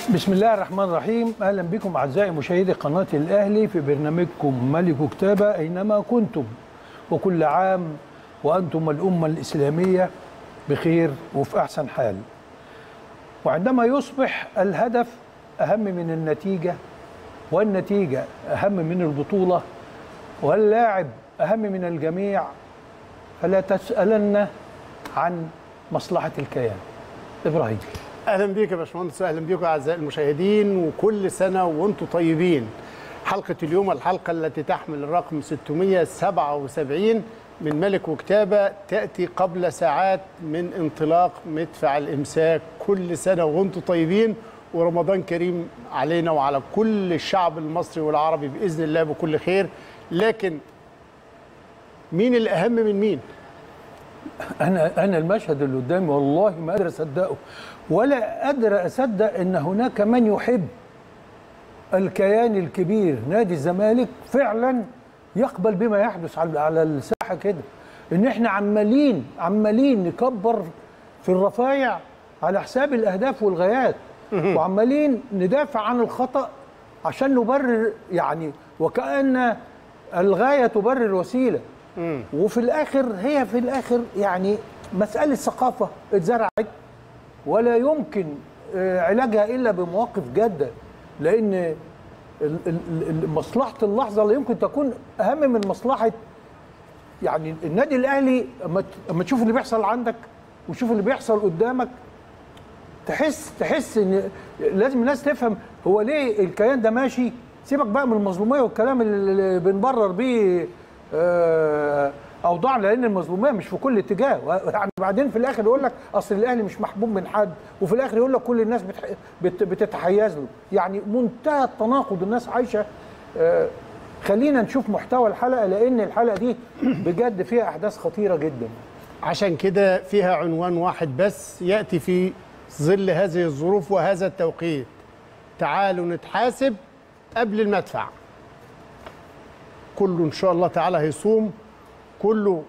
بسم الله الرحمن الرحيم اهلا بكم اعزائي مشاهدي قناه الاهلي في برنامجكم ملك كتابه اينما كنتم وكل عام وانتم الامه الاسلاميه بخير وفي احسن حال وعندما يصبح الهدف اهم من النتيجه والنتيجه اهم من البطوله واللاعب اهم من الجميع فلا تسالن عن مصلحه الكيان ابراهيم اهلا بيك يا باشمهندس واهلا بيكم اعزائي المشاهدين وكل سنه وانتم طيبين حلقه اليوم الحلقه التي تحمل الرقم 677 من ملك وكتابه تاتي قبل ساعات من انطلاق مدفع الامساك كل سنه وانتم طيبين ورمضان كريم علينا وعلى كل الشعب المصري والعربي باذن الله بكل خير لكن مين الاهم من مين انا انا المشهد اللي قدامي والله ما قادر اصدقه ولا قادر اصدق ان هناك من يحب الكيان الكبير نادي الزمالك فعلا يقبل بما يحدث على على الساحه كده ان احنا عمالين عمالين نكبر في الرفايع على حساب الاهداف والغايات وعمالين ندافع عن الخطا عشان نبرر يعني وكأن الغايه تبرر الوسيله وفي الاخر هي في الاخر يعني مساله ثقافه اتزرعت ولا يمكن آه، علاجها الا بمواقف جاده لان ال- ال- ال- مصلحه اللحظه لا يمكن تكون اهم من مصلحه يعني النادي الاهلي اما ت- اما تشوف اللي بيحصل عندك وتشوف اللي بيحصل قدامك تحس تحس ان لازم الناس تفهم هو ليه الكيان ده ماشي سيبك بقى من المظلوميه والكلام اللي بنبرر بيه آه، اوضاع لان المظلوميه مش في كل اتجاه يعني بعدين في الاخر يقول لك اصل الاهلي مش محبوب من حد وفي الاخر يقول لك كل الناس بتح... بت... بتتحيز له يعني منتهى التناقض الناس عايشه آه، خلينا نشوف محتوى الحلقه لان الحلقه دي بجد فيها احداث خطيره جدا عشان كده فيها عنوان واحد بس ياتي في ظل هذه الظروف وهذا التوقيت تعالوا نتحاسب قبل المدفع كله ان شاء الله تعالى هيصوم كله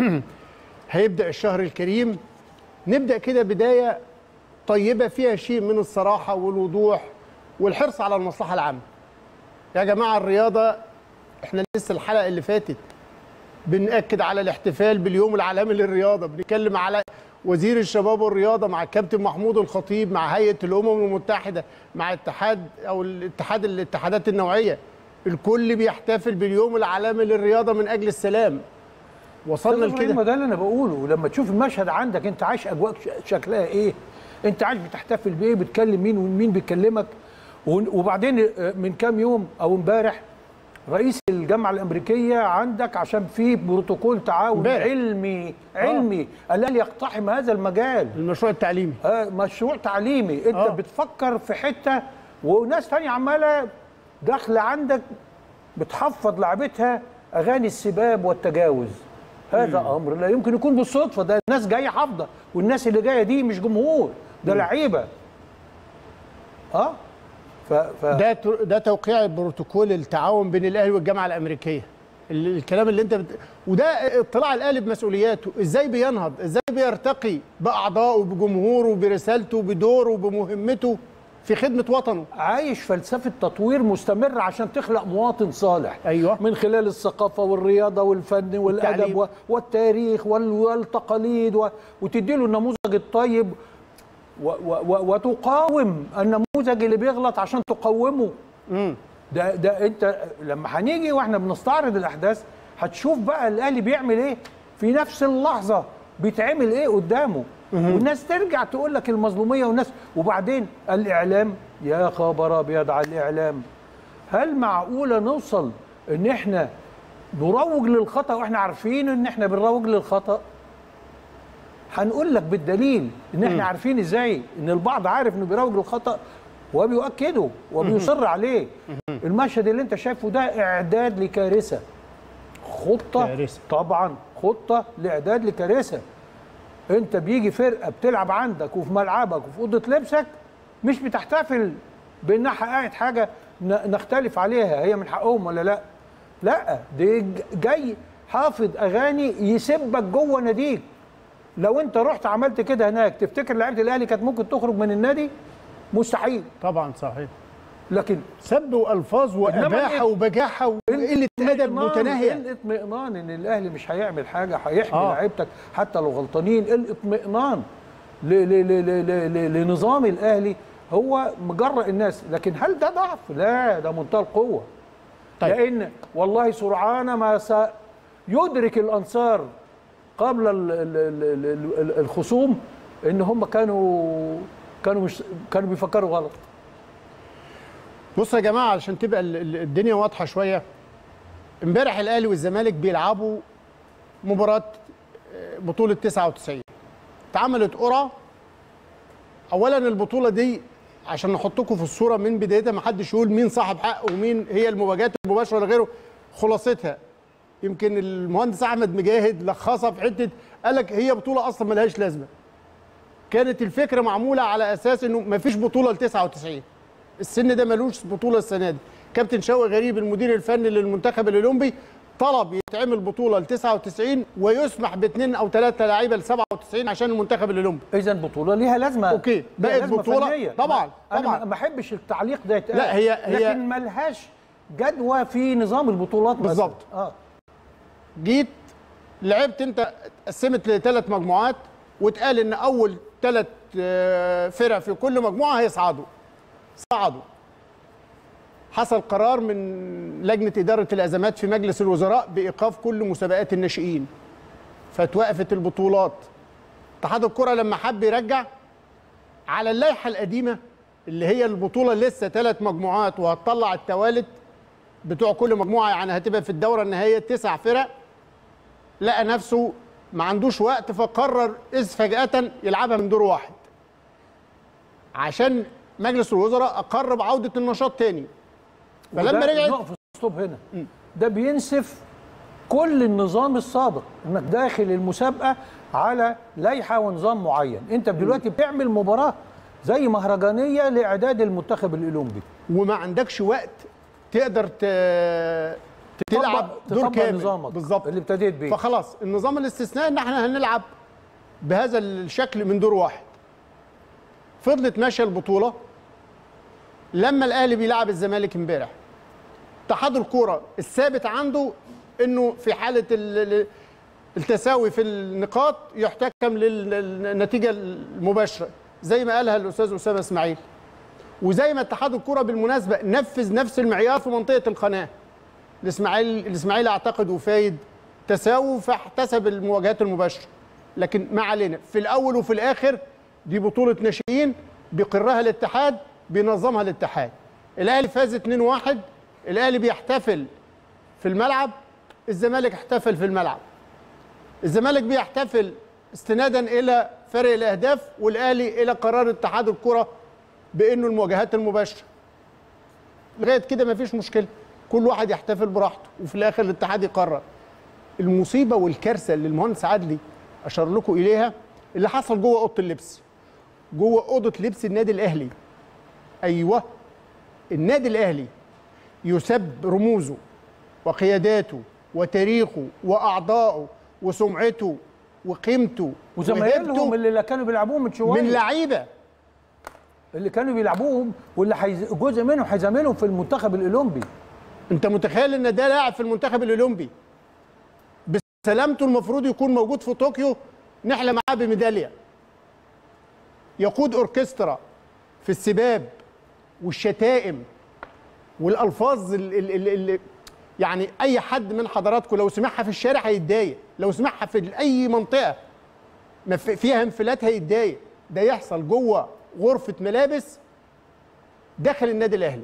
هيبدا الشهر الكريم نبدا كده بدايه طيبه فيها شيء من الصراحه والوضوح والحرص على المصلحه العامه يا جماعه الرياضه احنا لسه الحلقه اللي فاتت بنأكد على الاحتفال باليوم العالمي للرياضة بنتكلم على وزير الشباب والرياضة مع الكابتن محمود الخطيب مع هيئة الأمم المتحدة مع اتحاد أو الاتحاد الاتحادات النوعية الكل بيحتفل باليوم العالمي للرياضة من أجل السلام وصلنا ما لكده ده اللي انا بقوله لما تشوف المشهد عندك انت عايش اجواء ش- شكلها ايه انت عايش بتحتفل بايه بتكلم مين ومين بيكلمك ون- وبعدين آه، من كام يوم او امبارح رئيس الجامعه الامريكيه عندك عشان في بروتوكول تعاون امبارح. علمي علمي الاهلي يقتحم هذا المجال المشروع التعليمي آه، مشروع تعليمي انت آه. آه. بتفكر في حته وناس تانية عماله داخله عندك بتحفظ لعبتها اغاني السباب والتجاوز هذا امر لا يمكن يكون بالصدفه ده الناس جايه حافظه والناس اللي جايه دي مش جمهور ده لعيبه اه ف, ف... ده تو- ده توقيع بروتوكول التعاون بين الاهلي والجامعه الامريكيه ال- الكلام اللي انت بت... وده اطلاع الاهلي بمسؤولياته ازاي بينهض ازاي بيرتقي باعضائه بجمهوره برسالته بدوره بمهمته في خدمه وطنه عايش فلسفه تطوير مستمر عشان تخلق مواطن صالح أيوة. من خلال الثقافه والرياضه والفن والادب والتعليم. و- والتاريخ وال- والتقاليد و- وتدي له النموذج الطيب و- و- و- وتقاوم النموذج اللي بيغلط عشان تقومه ده ده انت لما هنيجي واحنا بنستعرض الاحداث هتشوف بقى الاهلي بيعمل ايه في نفس اللحظه بيتعمل ايه قدامه والناس ترجع تقول لك المظلوميه والناس وبعدين الاعلام يا خبر ابيض على الاعلام هل معقوله نوصل ان احنا نروج للخطا واحنا عارفين ان احنا بنروج للخطا هنقول لك بالدليل ان احنا عارفين ازاي ان البعض عارف انه بيروج للخطا وبيؤكده وبيصر عليه المشهد اللي انت شايفه ده اعداد لكارثه خطه كارثة. طبعا خطه لاعداد لكارثه انت بيجي فرقه بتلعب عندك وفي ملعبك وفي اوضه لبسك مش بتحتفل بانها حققت حاجه ن- نختلف عليها هي من حقهم ولا لا لا دي ج- جاي حافظ اغاني يسبك جوه ناديك لو انت رحت عملت كده هناك تفتكر لعيبه الاهلي كانت ممكن تخرج من النادي مستحيل طبعا صحيح لكن سب والفاظ واباحه الإط- وبجاحه وقله مدى اطمئنان- متناهيه الاطمئنان ان الاهلي مش هيعمل حاجه هيحمي آه. لعيبتك حتى لو غلطانين الاطمئنان ل- ل- ل- ل- ل- ل- لنظام الاهلي هو مجرى الناس لكن هل ده ضعف؟ لا ده منتهى القوه طيب. لان والله سرعان ما سيدرك الانصار قبل ال- ال- ال- ال- ال- الخصوم ان هم كانوا كانوا مش كانوا بيفكروا غلط بصوا يا جماعه عشان تبقى ال- ال- الدنيا واضحه شويه امبارح الاهلي والزمالك بيلعبوا مباراه آه، بطوله 99 اتعملت قرعه اولا البطوله دي عشان نحطكم في الصوره من بدايتها ما حدش يقول مين صاحب حق ومين هي المواجهات المباشره ولا غيره خلاصتها يمكن المهندس احمد مجاهد لخصها في حته قال لك هي بطوله اصلا ملهاش لازمه كانت الفكره معموله على اساس انه مفيش بطوله ل 99 السن ده ملوش بطوله السنه دي كابتن شوقي غريب المدير الفني للمنتخب الاولمبي طلب يتعمل بطوله ل 99 ويسمح باثنين او ثلاثه لعيبه ل 97 عشان المنتخب الاولمبي اذا البطوله ليها لازمه أوكي، ليها بقت لازمة بطولة. فنية. طبعاً، انا طبعاً. ما- ما احبش التعليق ده يتقال لا، هي- هي- لكن ملهاش جدوى في نظام البطولات مثلاً. بالظبط. اه جيت لعبت انت قسمت لثلاث مجموعات واتقال ان اول ثلاث فرق في كل مجموعه هيصعدوا صعدوا حصل قرار من لجنه اداره الازمات في مجلس الوزراء بايقاف كل مسابقات الناشئين فتوقفت البطولات اتحاد الكره لما حب يرجع على اللائحه القديمه اللي هي البطوله لسه ثلاث مجموعات وهتطلع التوالت بتوع كل مجموعه يعني هتبقى في الدوره النهائيه تسع فرق لقى نفسه ما عندوش وقت فقرر إذ فجأة يلعبها من دور واحد عشان مجلس الوزراء أقر بعودة النشاط تاني فلما وده رجعت نقف ستوب هنا ده بينسف كل النظام السابق انك داخل المسابقه على لائحه ونظام معين انت دلوقتي بتعمل مباراه زي مهرجانيه لاعداد المنتخب الاولمبي وما عندكش وقت تقدر ت... تلعب تطبق- دور تطبق كامل نظامك بالظبط اللي ابتديت بيه فخلاص النظام الاستثنائي ان احنا هنلعب بهذا الشكل من دور واحد فضلت ماشيه البطوله لما الاهلي بيلعب الزمالك امبارح اتحاد الكوره الثابت عنده انه في حاله ال- ال- التساوي في النقاط يحتكم للنتيجه المباشره زي ما قالها الاستاذ اسامه اسماعيل وزي ما اتحاد الكوره بالمناسبه نفذ نفس المعيار في منطقه القناه الاسماعيلي الاسماعيلي اعتقد وفايد تساووا فاحتسب المواجهات المباشره لكن ما علينا في الاول وفي الاخر دي بطوله ناشئين بيقرها الاتحاد بينظمها الاتحاد الاهلي فاز 2-1 الاهلي بيحتفل في الملعب الزمالك احتفل في الملعب الزمالك بيحتفل استنادا الى فرق الاهداف والاهلي الى قرار اتحاد الكره بانه المواجهات المباشره لغايه كده مفيش مشكله كل واحد يحتفل براحته وفي الاخر الاتحاد يقرر المصيبه والكارثه اللي المهندس عدلي اشار لكم اليها اللي حصل جوه اوضه اللبس جوه اوضه لبس النادي الاهلي ايوه النادي الاهلي يسب رموزه وقياداته وتاريخه واعضائه وسمعته وقيمته وزمايلهم وهيبته اللي لا كانوا بيلعبوهم من شويه من لعيبه اللي كانوا بيلعبوهم واللي حيز... جزء منهم هيزاملهم في المنتخب الاولمبي انت متخيل ان ده لاعب في المنتخب الاولمبي بسلامته المفروض يكون موجود في طوكيو نحلم معاه بميداليه يقود اوركسترا في السباب والشتائم والالفاظ اللي يعني اي حد من حضراتكم لو سمعها في الشارع هيتضايق لو سمعها في اي منطقه ما في- فيها انفلات هيتضايق ده يحصل جوه غرفه ملابس داخل النادي الاهلي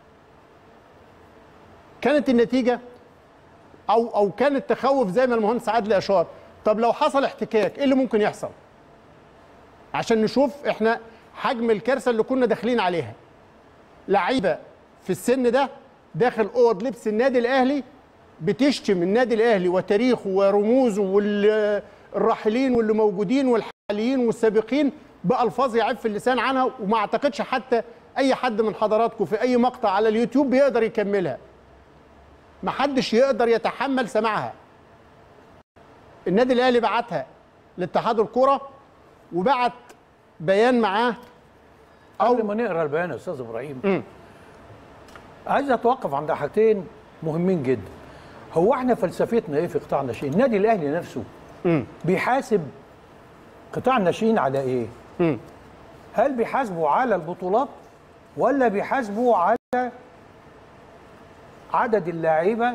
كانت النتيجه او او كان التخوف زي ما المهندس عادل اشار طب لو حصل احتكاك ايه اللي ممكن يحصل عشان نشوف احنا حجم الكارثه اللي كنا داخلين عليها لعيبه في السن ده داخل اوض لبس النادي الاهلي بتشتم النادي الاهلي وتاريخه ورموزه والراحلين واللي موجودين والحاليين والسابقين بالفاظ يعف اللسان عنها وما اعتقدش حتى اي حد من حضراتكم في اي مقطع على اليوتيوب بيقدر يكملها ما حدش يقدر يتحمل سماعها النادي الاهلي بعتها لاتحاد الكره وبعت بيان معاه قبل ما نقرا البيان يا استاذ ابراهيم عايز اتوقف عند حاجتين مهمين جدا هو احنا فلسفتنا ايه في قطاع الناشئين النادي الاهلي نفسه بيحاسب قطاع الناشئين على ايه هل بيحاسبوا على البطولات ولا بيحاسبوا على عدد اللاعيبه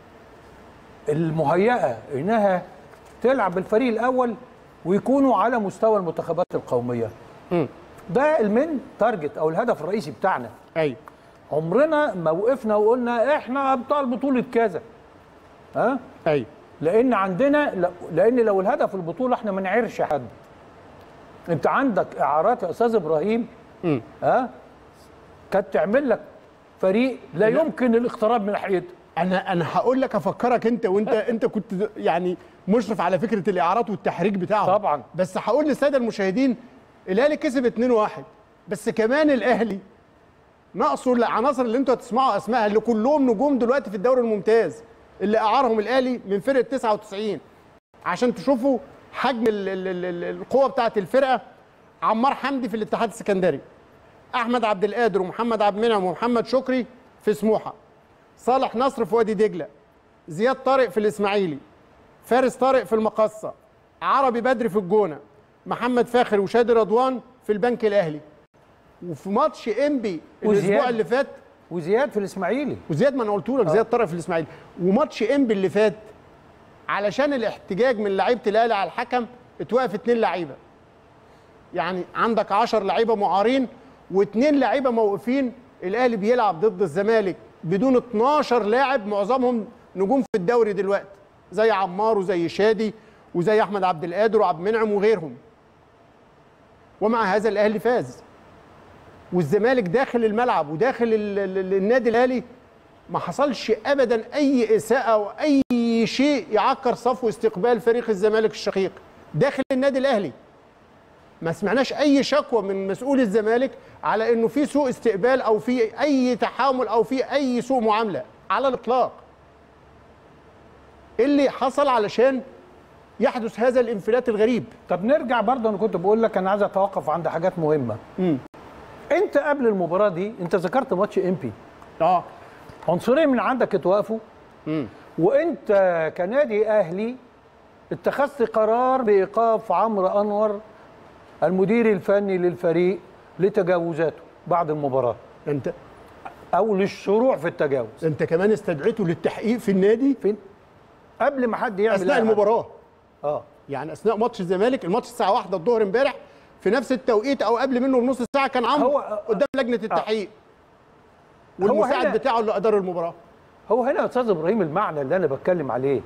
المهيئه انها تلعب بالفريق الاول ويكونوا على مستوى المنتخبات القوميه ده المين تارجت او الهدف الرئيسي بتاعنا ايوه عمرنا ما وقفنا وقلنا احنا ابطال بطوله كذا ها ايوه لان عندنا لا- لان لو الهدف البطوله احنا ما نعيرش حد انت عندك اعارات يا استاذ ابراهيم مم. ها كانت تعمل لك فريق لا يمكن الاقتراب من ناحيته انا انا هقول لك افكرك انت وانت انت كنت يعني مشرف على فكره الاعارات والتحريك بتاعهم طبعاً. بس هقول للساده المشاهدين الاهلي كسب 2-1 بس كمان الاهلي ناقصه العناصر اللي انتوا هتسمعوا اسمائها اللي كلهم نجوم دلوقتي في الدوري الممتاز اللي اعارهم الاهلي من فرقه 99 عشان تشوفوا حجم ال- ال- ال- ال- القوه بتاعه الفرقه عمار حمدي في الاتحاد السكندري احمد عبد القادر ومحمد عبد المنعم ومحمد شكري في سموحه صالح نصر في وادي دجله زياد طارق في الاسماعيلي فارس طارق في المقصه عربي بدري في الجونه محمد فاخر وشادي رضوان في البنك الاهلي وفي ماتش انبي الاسبوع وزياد. اللي فات وزياد في الاسماعيلي وزياد ما انا قلت لك زياد طارق في الاسماعيلي وماتش انبي اللي فات علشان الاحتجاج من لعيبه الاهلي على الحكم اتوقف اتنين لعيبه يعني عندك 10 لعيبه معارين واثنين لعيبه موقفين الاهلي بيلعب ضد الزمالك بدون 12 لاعب معظمهم نجوم في الدوري دلوقتي زي عمار وزي شادي وزي احمد عبد القادر وعبد المنعم وغيرهم ومع هذا الاهلي فاز والزمالك داخل الملعب وداخل ال- ال- ال- النادي الاهلي ما حصلش ابدا اي اساءه او اي شيء يعكر صفو استقبال فريق الزمالك الشقيق داخل النادي الاهلي ما سمعناش اي شكوى من مسؤول الزمالك على انه في سوء استقبال او في اي تحامل او في اي سوء معامله على الاطلاق إيه اللي حصل علشان يحدث هذا الانفلات الغريب طب نرجع برضه انا كنت بقول لك انا عايز اتوقف عند حاجات مهمه انت قبل المباراه دي انت ذكرت ماتش امبي اه عنصرين من عندك اتوقفوا وانت كنادي اهلي اتخذت قرار بايقاف عمرو انور المدير الفني للفريق لتجاوزاته بعد المباراه انت او للشروع في التجاوز انت كمان استدعيته للتحقيق في النادي فين قبل ما حد يعمل اثناء أي حاجة. المباراه اه يعني اثناء ماتش الزمالك الماتش الساعه 1 الظهر امبارح في نفس التوقيت او قبل منه بنص ساعه كان عمرو هو- قدام لجنه التحقيق هو والمساعد هنا- بتاعه اللي ادار المباراه هو هنا يا استاذ ابراهيم المعنى اللي انا بتكلم عليه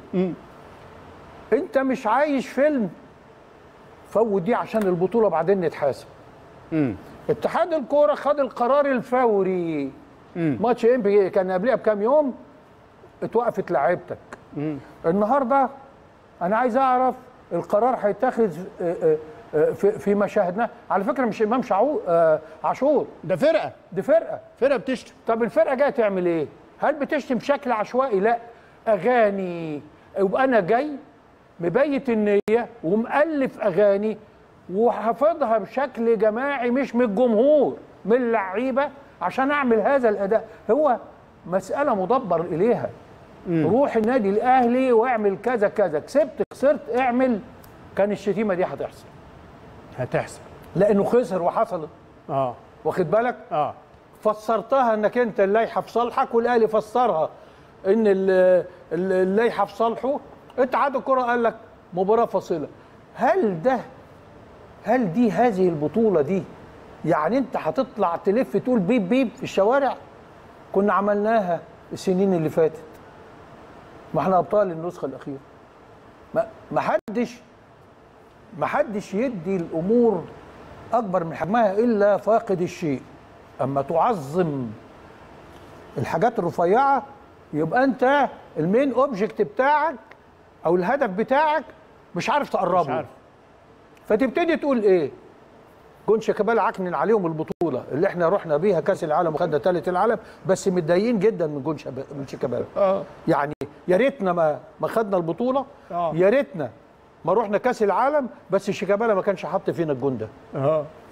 انت مش عايش فيلم فوت دي عشان البطوله بعدين نتحاسب اتحاد الكوره خد القرار الفوري ماتش امبي كان قبلها بكام يوم اتوقفت لعيبتك النهارده انا عايز اعرف القرار هيتاخد اه، اه، اه، في في مشاهدنا على فكره مش امام شعو اه، عاشور ده فرقه دي فرقه فرقه بتشتم طب الفرقه جايه تعمل ايه؟ هل بتشتم بشكل عشوائي؟ لا اغاني يبقى انا جاي مبيت النيه ومؤلف اغاني وحافظها بشكل جماعي مش من الجمهور من اللعيبه عشان اعمل هذا الاداء هو مساله مدبر اليها روح النادي الاهلي واعمل كذا كذا كسبت خسرت اعمل كان الشتيمه دي هتحصل هتحصل لانه خسر وحصلت اه واخد بالك اه فسرتها انك انت اللائحه في صالحك والاهلي فسرها ان ال- ال- اللائحه في صالحه اتحاد الكره قال لك مباراه فاصله هل ده هل دي هذه البطوله دي يعني انت هتطلع تلف تقول بيب بيب في الشوارع كنا عملناها السنين اللي فاتت ما احنا ابطال النسخه الاخيره ما ما حدش ما حدش يدي الامور اكبر من حجمها الا فاقد الشيء اما تعظم الحاجات الرفيعه يبقى انت المين اوبجكت بتاعك او الهدف بتاعك مش عارف تقربه مش عارف. فتبتدي تقول ايه جون شيكابالا عكنن عليهم البطوله اللي احنا رحنا بيها كاس العالم وخدنا ثالث العالم بس متضايقين جدا من جون شبا- من شيكابالا اه يعني يا ريتنا ما ما خدنا البطوله آه. يا ريتنا ما رحنا كاس العالم بس شيكابالا ما كانش حط فينا الجون ده اه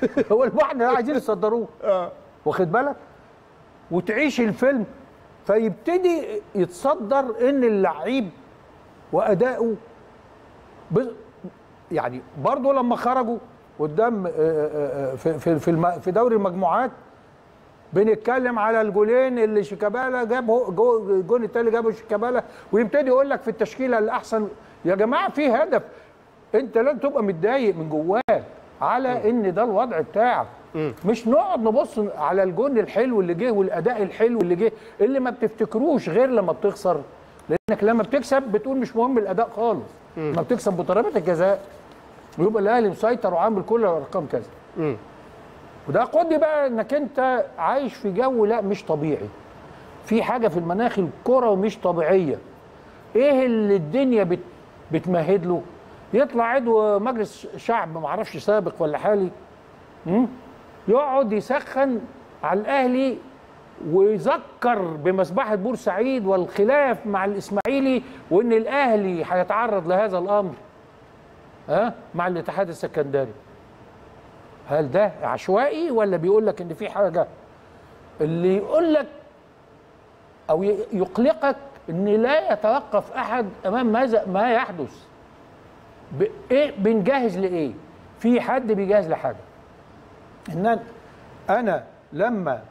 هو البحر ده عايزين يصدروه اه واخد بالك وتعيش الفيلم فيبتدي يتصدر ان اللعيب واداؤه بز... يعني برضه لما خرجوا قدام آه، آه، آه، في في في, الم... في دوري المجموعات بنتكلم على الجولين اللي شيكابالا جابه جو- الجون التاني جابه شيكابالا ويبتدي يقول لك في التشكيله الاحسن يا جماعه في هدف انت لازم تبقى متضايق من جواك على ان ده الوضع بتاعك مش نقعد نبص على الجون الحلو اللي جه والاداء الحلو اللي جه اللي ما بتفتكروش غير لما بتخسر لانك لما بتكسب بتقول مش مهم الاداء خالص لما بتكسب بضربات الجزاء ويبقى الاهلي مسيطر وعامل كل الارقام كذا مم. وده قد بقى انك انت عايش في جو لا مش طبيعي في حاجه في المناخ الكره مش طبيعيه ايه اللي الدنيا بت بتمهد له يطلع عضو مجلس شعب ما اعرفش سابق ولا حالي مم؟ يقعد يسخن على الاهلي ويذكر بمسبحه بورسعيد والخلاف مع الاسماعيلي وان الاهلي هيتعرض لهذا الامر ها مع الاتحاد السكندري هل ده عشوائي ولا بيقول لك ان في حاجه اللي يقول لك او ي- يقلقك ان لا يتوقف احد امام ماذا ما يحدث ب- ايه بنجهز لايه في حد بيجهز لحاجه ان أنا- انا لما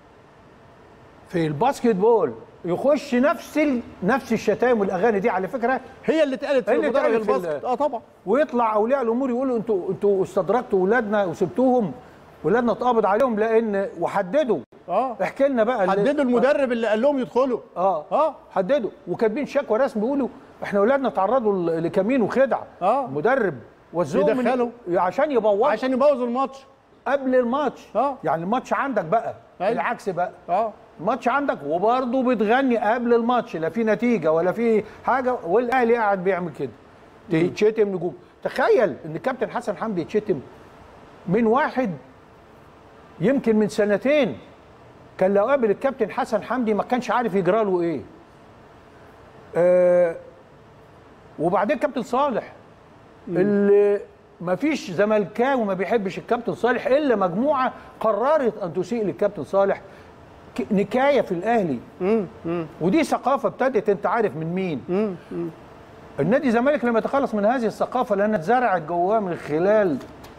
في الباسكت بول يخش نفس ال... نفس الشتايم والاغاني دي على فكره هي اللي اتقالت في هي اللي مدرج اتقالت في الباسكت ال- اه طبعا ويطلع اولياء الامور يقولوا انتوا انتوا استدركتوا اولادنا وسبتوهم ولادنا اتقبض عليهم لان وحددوا اه احكي لنا بقى اللي- حددوا المدرب اللي قال لهم يدخلوا اه اه حددوا وكاتبين شكوى رسمي بيقولوا احنا اولادنا تعرضوا ل- لكمين وخدع آه. مدرب وزوهم من- يدخلوا. عشان يبوظ عشان يبوظوا الماتش قبل الماتش آه. يعني الماتش عندك بقى أيوة. العكس بقى اه الماتش عندك وبرضه بتغني قبل الماتش لا في نتيجه ولا في حاجه والاهلي قاعد بيعمل كده تشتم نجوم تخيل ان الكابتن حسن حمدي يتشتم من واحد يمكن من سنتين كان لو قابل الكابتن حسن حمدي ما كانش عارف يجرى له ايه آه وبعدين كابتن صالح اللي ما فيش زملكاوي ما بيحبش الكابتن صالح الا مجموعه قررت ان تسيء للكابتن صالح ك- نكايه في الاهلي ودي ثقافه ابتدت انت عارف من مين النادي الزمالك لما يتخلص من هذه الثقافه لانها اتزرعت جواه من خلال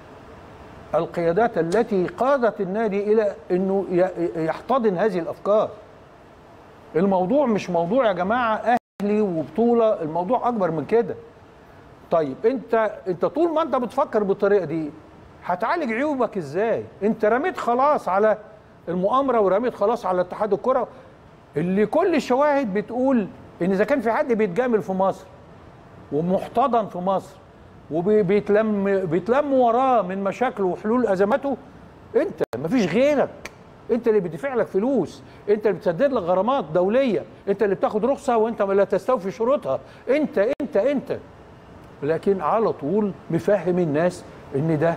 القيادات التي قادت النادي الى انه ي- يحتضن هذه الافكار الموضوع مش موضوع يا جماعه اهلي وبطوله الموضوع اكبر من كده طيب انت انت طول ما انت بتفكر بالطريقه دي هتعالج عيوبك ازاي انت رميت خلاص على المؤامره ورميت خلاص على اتحاد الكره اللي كل الشواهد بتقول ان اذا كان في حد بيتجامل في مصر ومحتضن في مصر وبيتلم بيتلم وراه من مشاكله وحلول ازماته انت مفيش غيرك انت اللي بيدفع لك فلوس انت اللي بتسدد لك غرامات دوليه انت اللي بتاخد رخصه وانت لا تستوفي شروطها انت انت انت لكن على طول مفهم الناس ان ده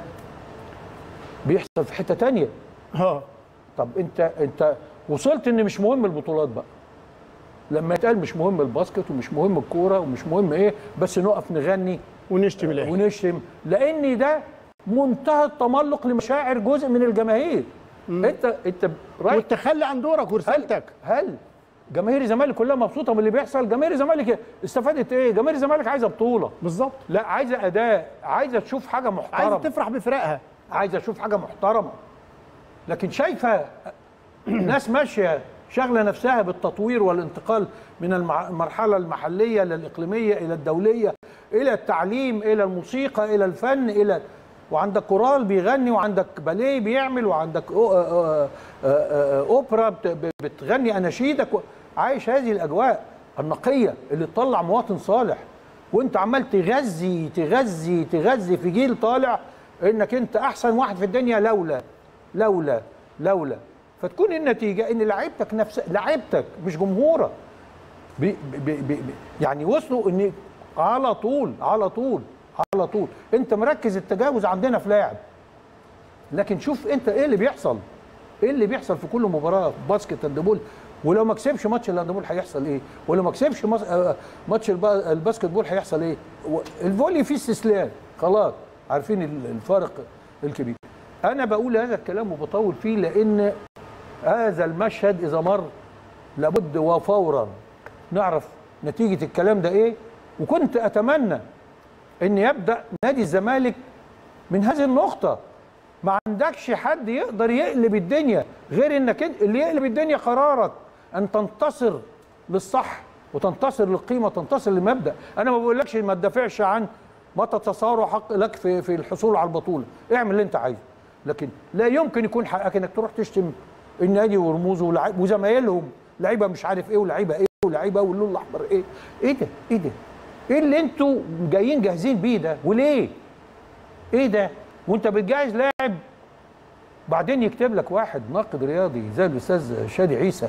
بيحصل في حته تانية اه طب انت انت وصلت ان مش مهم البطولات بقى لما يتقال مش مهم الباسكت ومش مهم الكوره ومش مهم ايه بس نقف نغني ونشتم الاهلي ونشتم لان ده منتهى التملق لمشاعر جزء من الجماهير انت انت رايح والتخلي عن دورك ورسالتك هل جماهير الزمالك كلها مبسوطه من اللي بيحصل جماهير الزمالك استفادت ايه جماهير الزمالك عايزه بطوله بالظبط لا عايزه اداء عايزه تشوف حاجه عايز محترمه تفرح بفرقها عايزه اشوف حاجه محترمه لكن شايفه ناس ماشيه شغله نفسها بالتطوير والانتقال من المع- المرحله المحليه للاقليميه الى الدوليه الى التعليم الى الموسيقى الى الفن الى وعندك كورال بيغني وعندك باليه بيعمل وعندك أو- آه، آه، آه، اوبرا بت- بتغني اناشيدك و- عايش هذه الاجواء النقيه اللي تطلع مواطن صالح وانت عمال تغذي تغذي تغذي في جيل طالع انك انت احسن واحد في الدنيا لولا لولا لولا فتكون النتيجه ان لعيبتك نفس لعيبتك مش جمهورك بي بي بي بي يعني وصلوا ان على طول على طول على طول انت مركز التجاوز عندنا في لاعب لكن شوف انت ايه اللي بيحصل ايه اللي بيحصل في كل مباراه في باسكت هاندبول ولو ما كسبش ماتش الهاندبول هيحصل ايه ولو ما كسبش مس- آه، ماتش الب- الباسكت بول هيحصل ايه و- الفولي فيه استسلام خلاص عارفين ال- الفارق الكبير انا بقول هذا الكلام وبطول فيه لان هذا المشهد اذا مر لابد وفورا نعرف نتيجه الكلام ده ايه وكنت اتمنى ان يبدا نادي الزمالك من هذه النقطه ما عندكش حد يقدر يقلب الدنيا غير انك انت اللي يقلب الدنيا قرارك ان تنتصر للصح وتنتصر للقيمه وتنتصر للمبدا انا ما بقولكش ما تدافعش عن ما تتصور حق لك في في الحصول على البطوله اعمل اللي انت عايزه لكن لا يمكن يكون حقك انك تروح تشتم النادي ورموزه ولاعب- وزمايلهم لعيبه مش عارف ايه ولعيبه ايه ولعيبه واللون الاحمر ايه ايه ده ايه ده ايه اللي انتوا جايين جاهزين بيه ده وليه ايه ده وانت بتجهز لاعب بعدين يكتب لك واحد ناقد رياضي زي الاستاذ شادي عيسى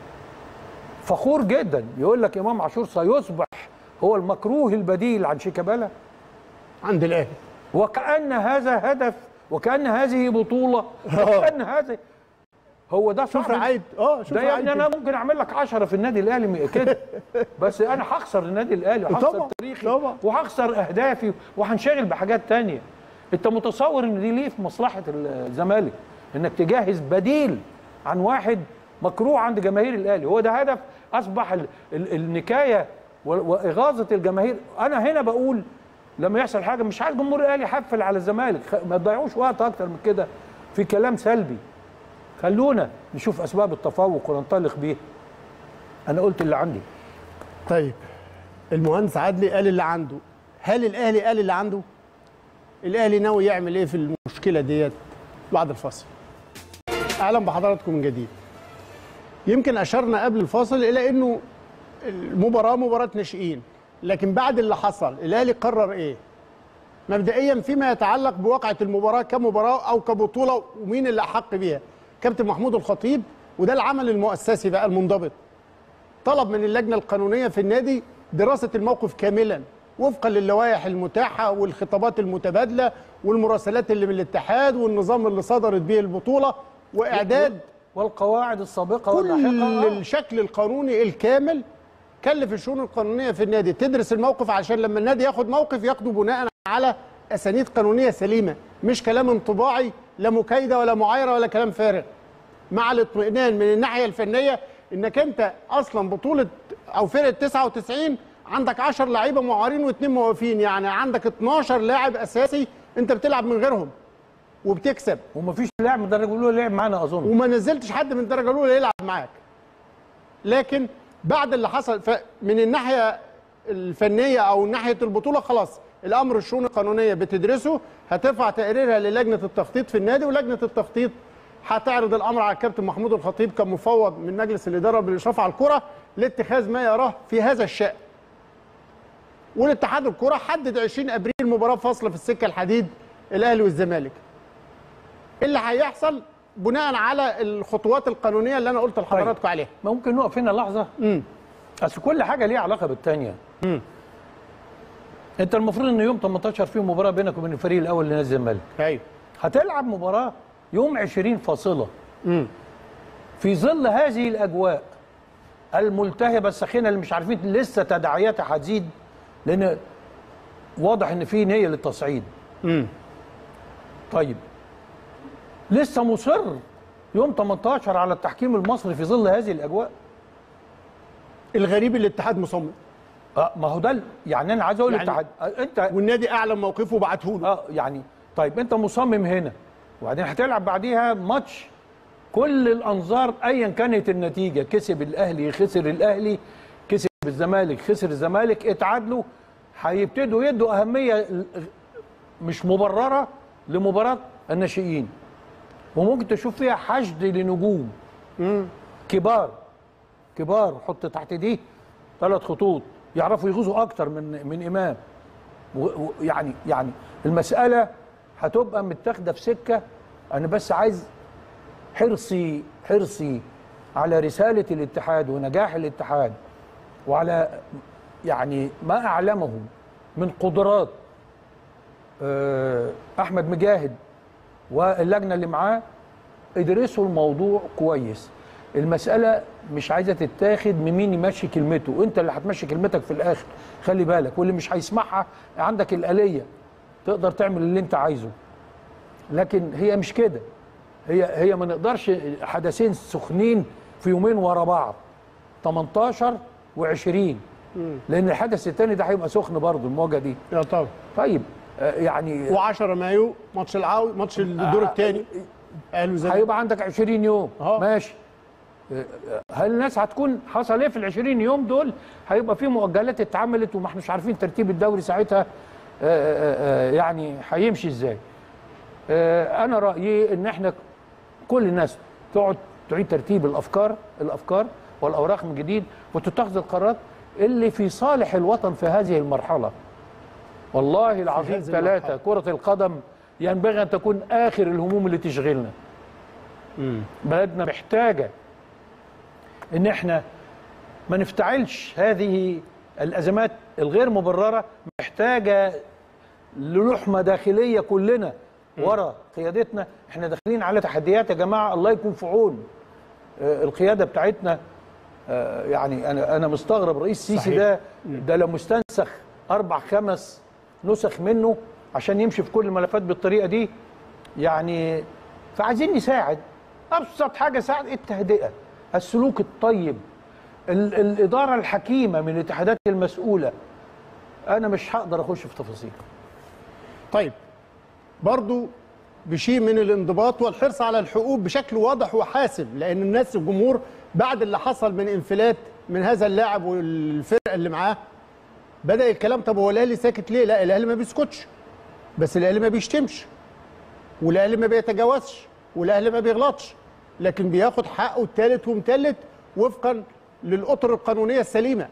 فخور جدا يقول لك امام عاشور سيصبح هو المكروه البديل عن شيكابالا عند الاهلي وكأن هذا هدف وكأن هذه بطولة وكأن هذا هو ده شوف صح رعايه اه شوف ده يا ابني رعاية انا ممكن اعمل لك 10 في النادي الاهلي م- كده بس انا هخسر النادي الاهلي وهخسر طبعاً، تاريخي طبعاً. وهخسر اهدافي وهنشغل بحاجات تانية انت متصور ان دي ليه في مصلحه الزمالك انك تجهز بديل عن واحد مكروه عند جماهير الاهلي هو ده هدف اصبح ال ال النكايه و- واغاظه الجماهير انا هنا بقول لما يحصل حاجه مش عايز جمهور الاهلي يحفل على الزمالك خ- ما تضيعوش وقت اكتر من كده في كلام سلبي خلونا نشوف اسباب التفوق وننطلق بيه انا قلت اللي عندي طيب المهندس عدلي قال اللي عنده هل الاهلي قال اللي عنده الاهلي ناوي يعمل ايه في المشكله ديت بعد الفاصل اهلا بحضراتكم من جديد يمكن اشرنا قبل الفاصل الى انه المباراه مباراه ناشئين لكن بعد اللي حصل الاهلي قرر ايه مبدئيا فيما يتعلق بواقعه المباراه كمباراه او كبطوله ومين اللي احق بيها كابتن محمود الخطيب وده العمل المؤسسي بقى المنضبط طلب من اللجنه القانونيه في النادي دراسه الموقف كاملا وفقا للوائح المتاحه والخطابات المتبادله والمراسلات اللي من الاتحاد والنظام اللي صدرت به البطوله واعداد والقواعد السابقه كل واللاحقه آه. الشكل القانوني الكامل كلف الشؤون القانونيه في النادي تدرس الموقف عشان لما النادي ياخد موقف ياخده بناء على اسانيد قانونيه سليمه مش كلام انطباعي لا مكايده ولا معايره ولا كلام فارغ مع الاطمئنان من الناحيه الفنيه انك انت اصلا بطوله او فرقه 99 عندك 10 لعيبه معارين واثنين موقفين يعني عندك 12 لاعب اساسي انت بتلعب من غيرهم وبتكسب ومفيش لاعب من الدرجه الاولى لعب معانا اظن وما نزلتش حد من الدرجه الاولى يلعب معاك لكن بعد اللي حصل ف- من الناحيه الفنيه او ناحيه البطوله خلاص الامر الشؤون القانونيه بتدرسه هترفع تقريرها للجنه التخطيط في النادي ولجنه التخطيط هتعرض الامر على الكابتن محمود الخطيب كمفوض من مجلس الاداره بالاشراف على الكره لاتخاذ ما يراه في هذا الشان والاتحاد الكره حدد 20 ابريل مباراه فاصله في السكه الحديد الاهلي والزمالك اللي هيحصل بناء على الخطوات القانونيه اللي انا قلت لحضراتكم عليها ممكن نقف هنا لحظه امم اصل كل حاجه ليها علاقه بالثانيه انت المفروض ان يوم 18 فيه مباراه بينك وبين الفريق الاول لنادي الزمالك ايوه هتلعب مباراه يوم 20 فاصله امم في ظل هذه الاجواء الملتهبه الساخنه اللي مش عارفين لسه تداعياتها هتزيد لان واضح ان في نيه للتصعيد امم طيب لسه مصر يوم 18 على التحكيم المصري في ظل هذه الاجواء الغريب الاتحاد مصمم اه ما هو ده ال- يعني انا عايز اقول يعني- الاتحاد آه، انت والنادي اعلن موقفه وبعته له اه يعني طيب انت مصمم هنا وبعدين هتلعب بعديها ماتش كل الانظار ايا كانت النتيجه كسب الاهلي خسر الاهلي كسب الزمالك خسر الزمالك اتعادلوا هيبتدوا يدوا اهميه ل- مش مبرره لمباراه الناشئين وممكن تشوف فيها حشد لنجوم كبار كبار حط تحت دي ثلاث خطوط يعرفوا يغوصوا اكتر من من امام ويعني يعني المساله هتبقى متاخده في سكه انا بس عايز حرصي حرصي على رساله الاتحاد ونجاح الاتحاد وعلى يعني ما اعلمه من قدرات آه، احمد مجاهد واللجنه اللي معاه ادرسوا الموضوع كويس المسألة مش عايزة تتاخد من مين يمشي كلمته انت اللي هتمشي كلمتك في الاخر خلي بالك واللي مش هيسمعها عندك الآلية تقدر تعمل اللي انت عايزه لكن هي مش كده هي هي ما نقدرش حدثين سخنين في يومين ورا بعض 18 و20 لان الحدث الثاني ده هيبقى سخن برضه المواجهه دي يا طبعا طيب آه، يعني و10 مايو ماتش العو ماتش الدور آه، الثاني قالوا زي هيبقى عندك 20 يوم أهو. ماشي آه، هل الناس هتكون حصل ايه في ال 20 يوم دول هيبقى في مؤجلات اتعملت وما احناش عارفين ترتيب الدوري ساعتها آه، آه، آه، يعني هيمشي ازاي آه، انا رايي ان احنا كل الناس تقعد تعيد ترتيب الافكار الافكار والاوراق من جديد وتتخذ القرارات اللي في صالح الوطن في هذه المرحله والله العظيم هذه ثلاثه كره القدم ينبغي ان تكون اخر الهموم اللي تشغلنا بلدنا محتاجه ان احنا ما نفتعلش هذه الازمات الغير مبرره محتاجه للحمه داخليه كلنا ورا قيادتنا احنا داخلين على تحديات يا جماعه الله يكون في عون آه، القياده بتاعتنا آه، يعني انا انا مستغرب رئيس السيسي صحيح. ده ده لو مستنسخ اربع خمس نسخ منه عشان يمشي في كل الملفات بالطريقه دي يعني فعايزين نساعد ابسط حاجه ساعد التهدئه السلوك الطيب ال- الاداره الحكيمه من الاتحادات المسؤوله انا مش هقدر اخش في تفاصيل طيب برضو بشيء من الانضباط والحرص على الحقوق بشكل واضح وحاسم لان الناس الجمهور بعد اللي حصل من انفلات من هذا اللاعب والفرقه اللي معاه بدا الكلام طب هو الاهلي ساكت ليه؟ لا الاهلي ما بيسكتش بس الاهلي ما بيشتمش والاهلي ما بيتجاوزش والاهلي ما بيغلطش لكن بياخد حقه الثالث ومثلث وفقا للاطر القانونيه السليمه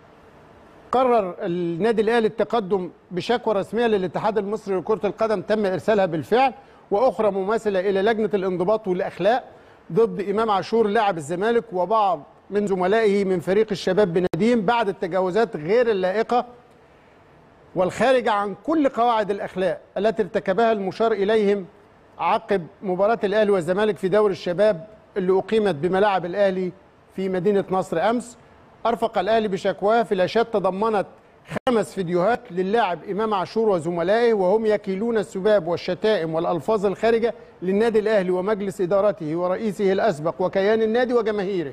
قرر النادي الاهلي التقدم بشكوى رسميه للاتحاد المصري لكره القدم تم ارسالها بالفعل واخرى مماثله الى لجنه الانضباط والاخلاق ضد امام عاشور لاعب الزمالك وبعض من زملائه من فريق الشباب بنديم بعد التجاوزات غير اللائقه والخارجه عن كل قواعد الاخلاق التي ارتكبها المشار اليهم عقب مباراه الاهلي والزمالك في دوري الشباب اللي اقيمت بملاعب الاهلي في مدينه نصر امس ارفق الاهلي بشكواه فلاشات تضمنت خمس فيديوهات للاعب امام عاشور وزملائه وهم يكيلون السباب والشتائم والالفاظ الخارجه للنادي الاهلي ومجلس ادارته ورئيسه الاسبق وكيان النادي وجماهيره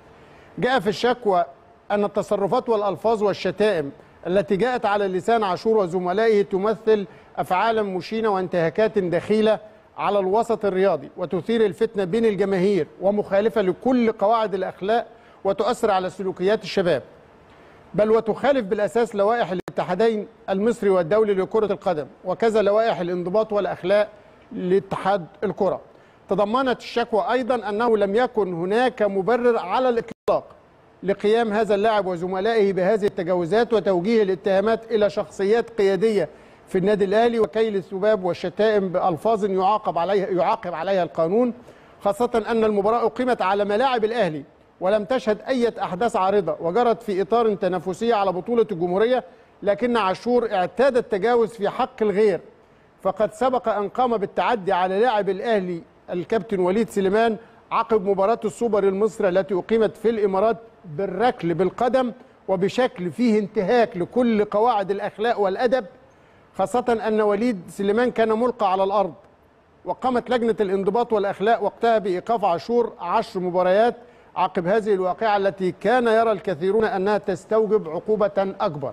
جاء في الشكوى أن التصرفات والألفاظ والشتائم التي جاءت على لسان عاشور وزملائه تمثل أفعالا مشينة وانتهاكات دخيلة على الوسط الرياضي وتثير الفتنة بين الجماهير ومخالفة لكل قواعد الأخلاق وتؤثر على سلوكيات الشباب بل وتخالف بالأساس لوائح الاتحادين المصري والدولي لكرة القدم وكذا لوائح الانضباط والأخلاق لاتحاد الكرة تضمنت الشكوى أيضا أنه لم يكن هناك مبرر على الإطلاق لقيام هذا اللاعب وزملائه بهذه التجاوزات وتوجيه الاتهامات إلى شخصيات قيادية في النادي الأهلي وكيل السباب والشتائم بألفاظ يعاقب عليها يعاقب عليها القانون خاصة أن المباراة أقيمت على ملاعب الأهلي ولم تشهد أي أحداث عارضة وجرت في إطار تنافسية على بطولة الجمهورية لكن عاشور اعتاد التجاوز في حق الغير فقد سبق أن قام بالتعدي على لاعب الأهلي الكابتن وليد سليمان عقب مباراة السوبر المصري التي أقيمت في الإمارات بالركل بالقدم وبشكل فيه انتهاك لكل قواعد الأخلاق والأدب خاصة أن وليد سليمان كان ملقى على الأرض وقامت لجنة الانضباط والأخلاق وقتها بإيقاف عاشور عشر مباريات عقب هذه الواقعة التي كان يرى الكثيرون أنها تستوجب عقوبة أكبر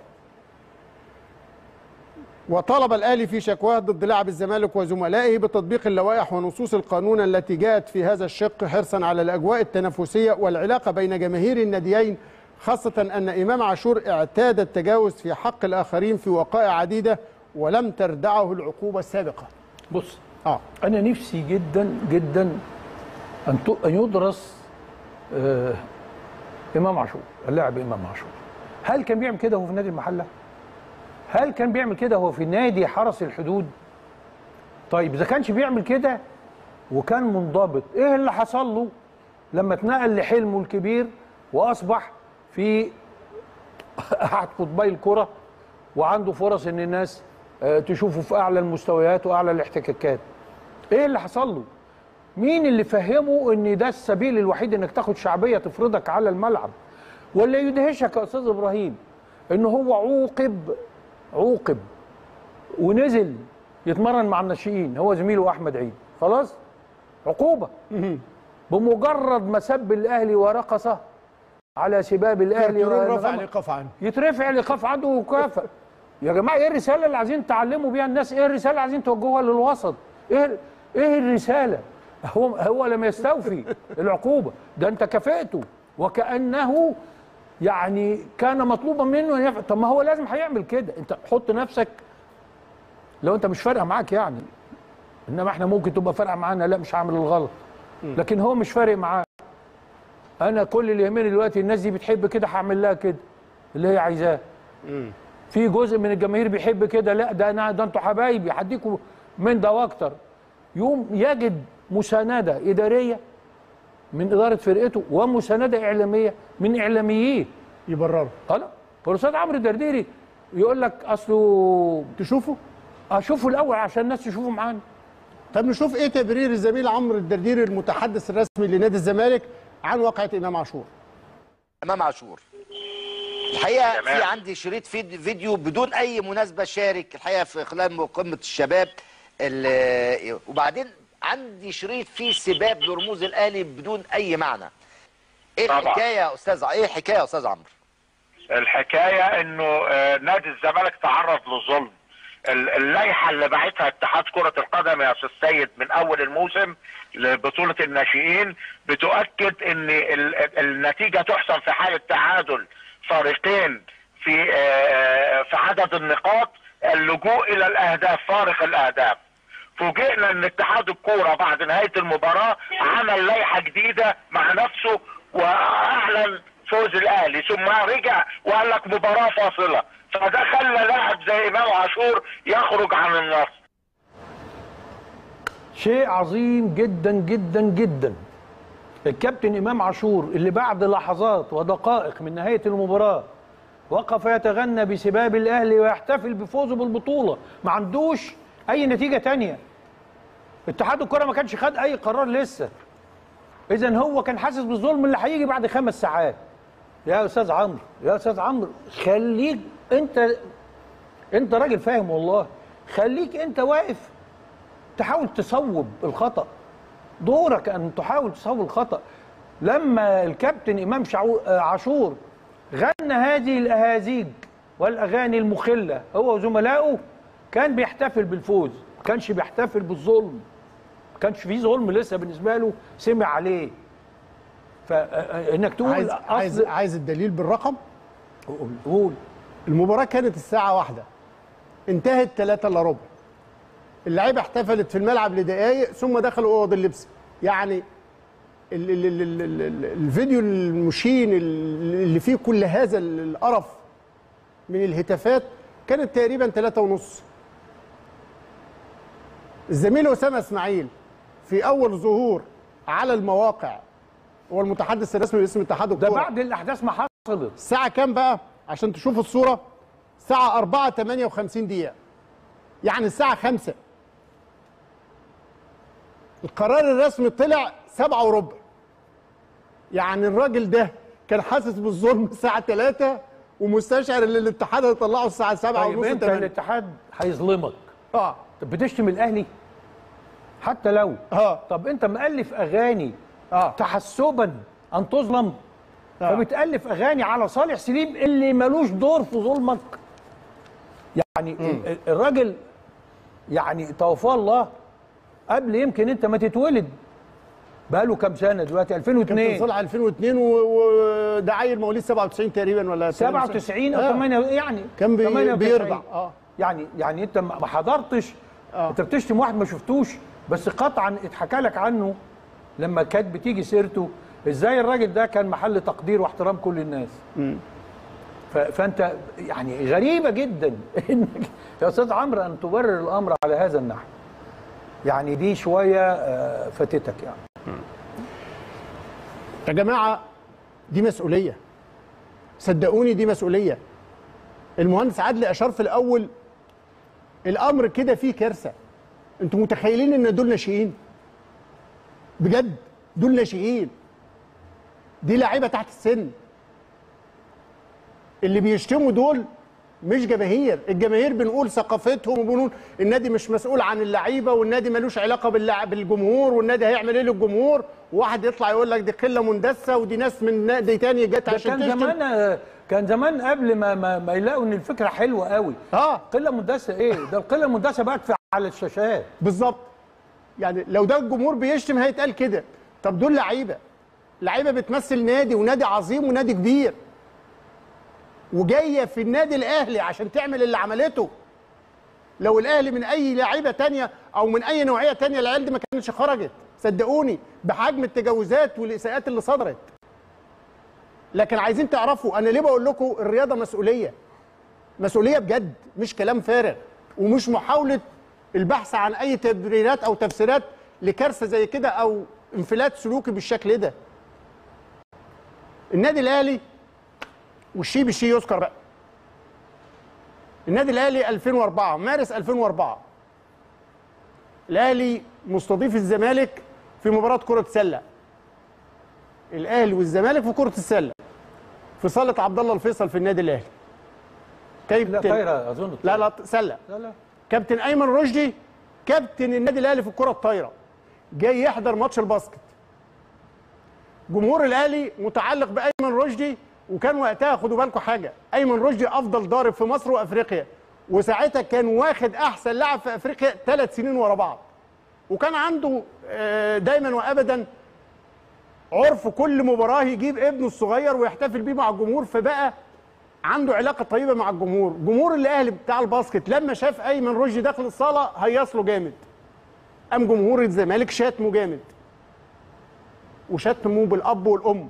وطالب الاهلي في شكواه ضد لاعب الزمالك وزملائه بتطبيق اللوائح ونصوص القانون التي جاءت في هذا الشق حرصا على الاجواء التنافسيه والعلاقه بين جماهير الناديين خاصه ان امام عاشور اعتاد التجاوز في حق الاخرين في وقائع عديده ولم تردعه العقوبه السابقه. بص اه انا نفسي جدا جدا ان ت- ان يدرس آه امام عاشور اللاعب امام عاشور هل كان بيعمل كده وهو في نادي المحله هل كان بيعمل كده وهو في نادي حرس الحدود طيب اذا كانش بيعمل كده وكان منضبط ايه اللي حصل له لما اتنقل لحلمه الكبير واصبح في احد قطبي الكره وعنده فرص ان الناس آه، تشوفه في اعلى المستويات واعلى الاحتكاكات ايه اللي حصل له مين اللي فهمه ان ده السبيل الوحيد انك تاخد شعبيه تفرضك على الملعب ولا يدهشك يا استاذ ابراهيم ان هو عوقب عوقب ونزل يتمرن مع الناشئين هو زميله احمد عيد خلاص عقوبه بمجرد ما سب الاهلي ورقصه على سباب الاهلي كارتيرون رفع ونغمة- الايقاف عنه يترفع الايقاف عنده وكافئ يا جماعه ايه الرساله اللي عايزين تعلموا بيها الناس ايه الرساله اللي عايزين توجهوها للوسط ايه ايه الرساله هو هو لم يستوفي العقوبه ده انت كافئته وكانه يعني كان مطلوبا منه ان يفعل طب ما هو لازم هيعمل كده انت حط نفسك لو انت مش فارقه معاك يعني انما احنا ممكن تبقى فارقه معانا لا مش هعمل الغلط لكن هو مش فارق معاه انا كل اللي يهمني دلوقتي الناس دي بتحب كده هعمل لها كده اللي هي عايزاه في جزء من الجماهير بيحب كده لا ده انا ده انتوا حبايبي هديكوا من ده واكتر يوم يجد مسانده اداريه من اداره فرقته ومسانده اعلاميه من اعلامييه يبرروا خلاص والاستاذ عمرو الدرديري يقول لك اصله تشوفوا اشوفه الاول عشان الناس تشوفه معانا طب نشوف ايه تبرير الزميل عمرو الدرديري المتحدث الرسمي لنادي الزمالك عن واقعه امام عاشور امام عاشور الحقيقه تمام. في عندي شريط فيد- فيديو بدون اي مناسبه شارك الحقيقه في خلال قمه الشباب ال- وبعدين عندي شريط فيه سباب لرموز الاهلي بدون اي معنى ايه طبعا. الحكايه يا استاذ ايه الحكايه يا استاذ عمرو الحكايه انه آه، نادي الزمالك تعرض لظلم ال- اللائحه اللي باعتها اتحاد كره القدم يا استاذ سيد من اول الموسم لبطوله الناشئين بتؤكد ان ال- ال- النتيجه تحسم في حاله تعادل فريقين في آه، في عدد النقاط اللجوء الى الاهداف فارق الاهداف فوجئنا ان اتحاد الكوره بعد نهايه المباراه عمل لائحه جديده مع نفسه واعلن فوز الاهلي ثم رجع وقال لك مباراه فاصله فده خلى لاعب زي امام عاشور يخرج عن النص شيء عظيم جدا جدا جدا الكابتن امام عاشور اللي بعد لحظات ودقائق من نهايه المباراه وقف يتغنى بسباب الاهلي ويحتفل بفوزه بالبطوله ما عندوش اي نتيجه تانية اتحاد الكره ما كانش خد اي قرار لسه اذا هو كان حاسس بالظلم اللي هيجي بعد خمس ساعات يا استاذ عمرو يا استاذ عمرو خليك انت انت راجل فاهم والله خليك انت واقف تحاول تصوب الخطأ دورك أن تحاول تصوب الخطأ لما الكابتن إمام شعو- آه، عاشور غنى هذه الأهازيج والأغاني المخلة هو وزملائه كان بيحتفل بالفوز ما كانش بيحتفل بالظلم ما كانش فيه ظلم لسه بالنسبة له سمع عليه فإنك تقول عايز عايز أصل عايز الدليل بالرقم قول- قول المباراة كانت الساعة واحدة انتهت ثلاثة الا ربع اللعيبة احتفلت في الملعب لدقايق ثم دخلوا أوض اللبس يعني ال ال ال ال ال ال الفيديو المشين اللي فيه كل هذا القرف من الهتافات كانت تقريبا ثلاثة ونص الزميل أسامة إسماعيل في أول ظهور على المواقع هو المتحدث الرسمي باسم اتحاد ده الكورة بعد الأحداث ما حصلت الساعة كام بقى؟ عشان تشوفوا الصورة الساعة 4 58 دقيقة يعني الساعة 5 القرار الرسمي طلع 7 وربع يعني الراجل ده كان حاسس بالظلم الساعة 3 ومستشعر ان الاتحاد هيطلعه الساعة 7 طيب ونص أنت 8 الاتحاد هيظلمك اه طب بتشتم الاهلي حتى لو اه طب انت مؤلف اغاني اه تحسبا ان تظلم آه. فبتالف اغاني على صالح سليم اللي ملوش دور في ظلمك يعني ال- ال- الراجل يعني توفاه الله قبل يمكن انت ما تتولد بقاله كام سنه دلوقتي كابتن 2002 صالح 2002 و- وده عيل مواليد 97 تقريبا ولا 97 او آه. 8 يعني كان بي- 98. بيرضع اه يعني يعني انت ما ما حضرتش آه. انت بتشتم واحد ما شفتوش بس قطعا اتحكى لك عنه لما كانت بتيجي سيرته ازاي الراجل ده كان محل تقدير واحترام كل الناس ف- فانت يعني غريبه جدا انك يا استاذ عمرو ان تبرر الامر على هذا النحو يعني دي شويه آه، فاتتك يعني يا جماعه دي مسؤوليه صدقوني دي مسؤوليه المهندس عادل اشار في الاول الامر كده فيه كارثه انتوا متخيلين ان دول ناشئين بجد دول ناشئين دي لعيبه تحت السن اللي بيشتموا دول مش جماهير الجماهير بنقول ثقافتهم وبنقول النادي مش مسؤول عن اللعيبه والنادي ملوش علاقه باللعب بالجمهور والنادي هيعمل ايه للجمهور وواحد يطلع يقول لك دي قله مندسه ودي ناس من نادي تاني جت ده عشان كان تشتم زمان كان زمان قبل ما ما, ما يلاقوا ان الفكره حلوه قوي اه قله مندسه ايه ده القله المندسه بقت في على الشاشات بالظبط يعني لو ده الجمهور بيشتم هيتقال كده طب دول لعيبه لعيبه بتمثل نادي ونادي عظيم ونادي كبير وجايه في النادي الاهلي عشان تعمل اللي عملته لو الاهلي من اي لعيبه تانية او من اي نوعيه تانية العيال دي ما كانتش خرجت صدقوني بحجم التجاوزات والاساءات اللي صدرت لكن عايزين تعرفوا انا ليه بقول لكم الرياضه مسؤوليه مسؤوليه بجد مش كلام فارغ ومش محاوله البحث عن اي تبريرات او تفسيرات لكارثه زي كده او انفلات سلوكي بالشكل ده النادي الاهلي والشي بالشي يذكر بقى النادي الاهلي 2004 مارس 2004 الاهلي مستضيف الزمالك في مباراه كره سله الاهلي والزمالك في كره السله في صاله عبد الله الفيصل في النادي الاهلي لا كابتن طايره اظن لا لا سله لا لا كابتن ايمن رشدي كابتن النادي الاهلي في الكره الطايره جاي يحضر ماتش الباسكت جمهور الاهلي متعلق بايمن رشدي وكان وقتها خدوا بالكم حاجه ايمن رشدي افضل ضارب في مصر وافريقيا وساعتها كان واخد احسن لاعب في افريقيا ثلاث سنين ورا بعض وكان عنده آه، دايما وابدا عرف كل مباراه يجيب ابنه الصغير ويحتفل بيه مع الجمهور فبقى عنده علاقه طيبه مع الجمهور جمهور الاهلي بتاع الباسكت لما شاف ايمن رشدي داخل الصاله هيص له جامد قام جمهور الزمالك شاتمه جامد وشتموه بالاب والام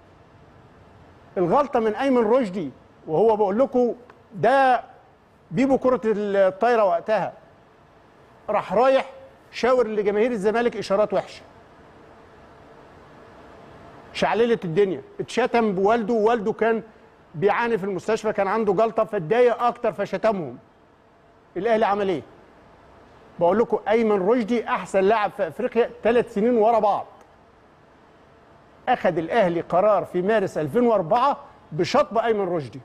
الغلطه من ايمن رشدي وهو بقول لكم ده بيبو كره الطايره وقتها راح رايح شاور لجماهير الزمالك اشارات وحشه شعللت الدنيا اتشتم بوالده ووالده كان بيعاني في المستشفى كان عنده جلطه فاتضايق اكتر فشتمهم الاهلي عمل ايه بقول لكم ايمن رشدي احسن لاعب في افريقيا ثلاث سنين ورا بعض اخذ الاهلي قرار في مارس 2004 بشطب ايمن رشدي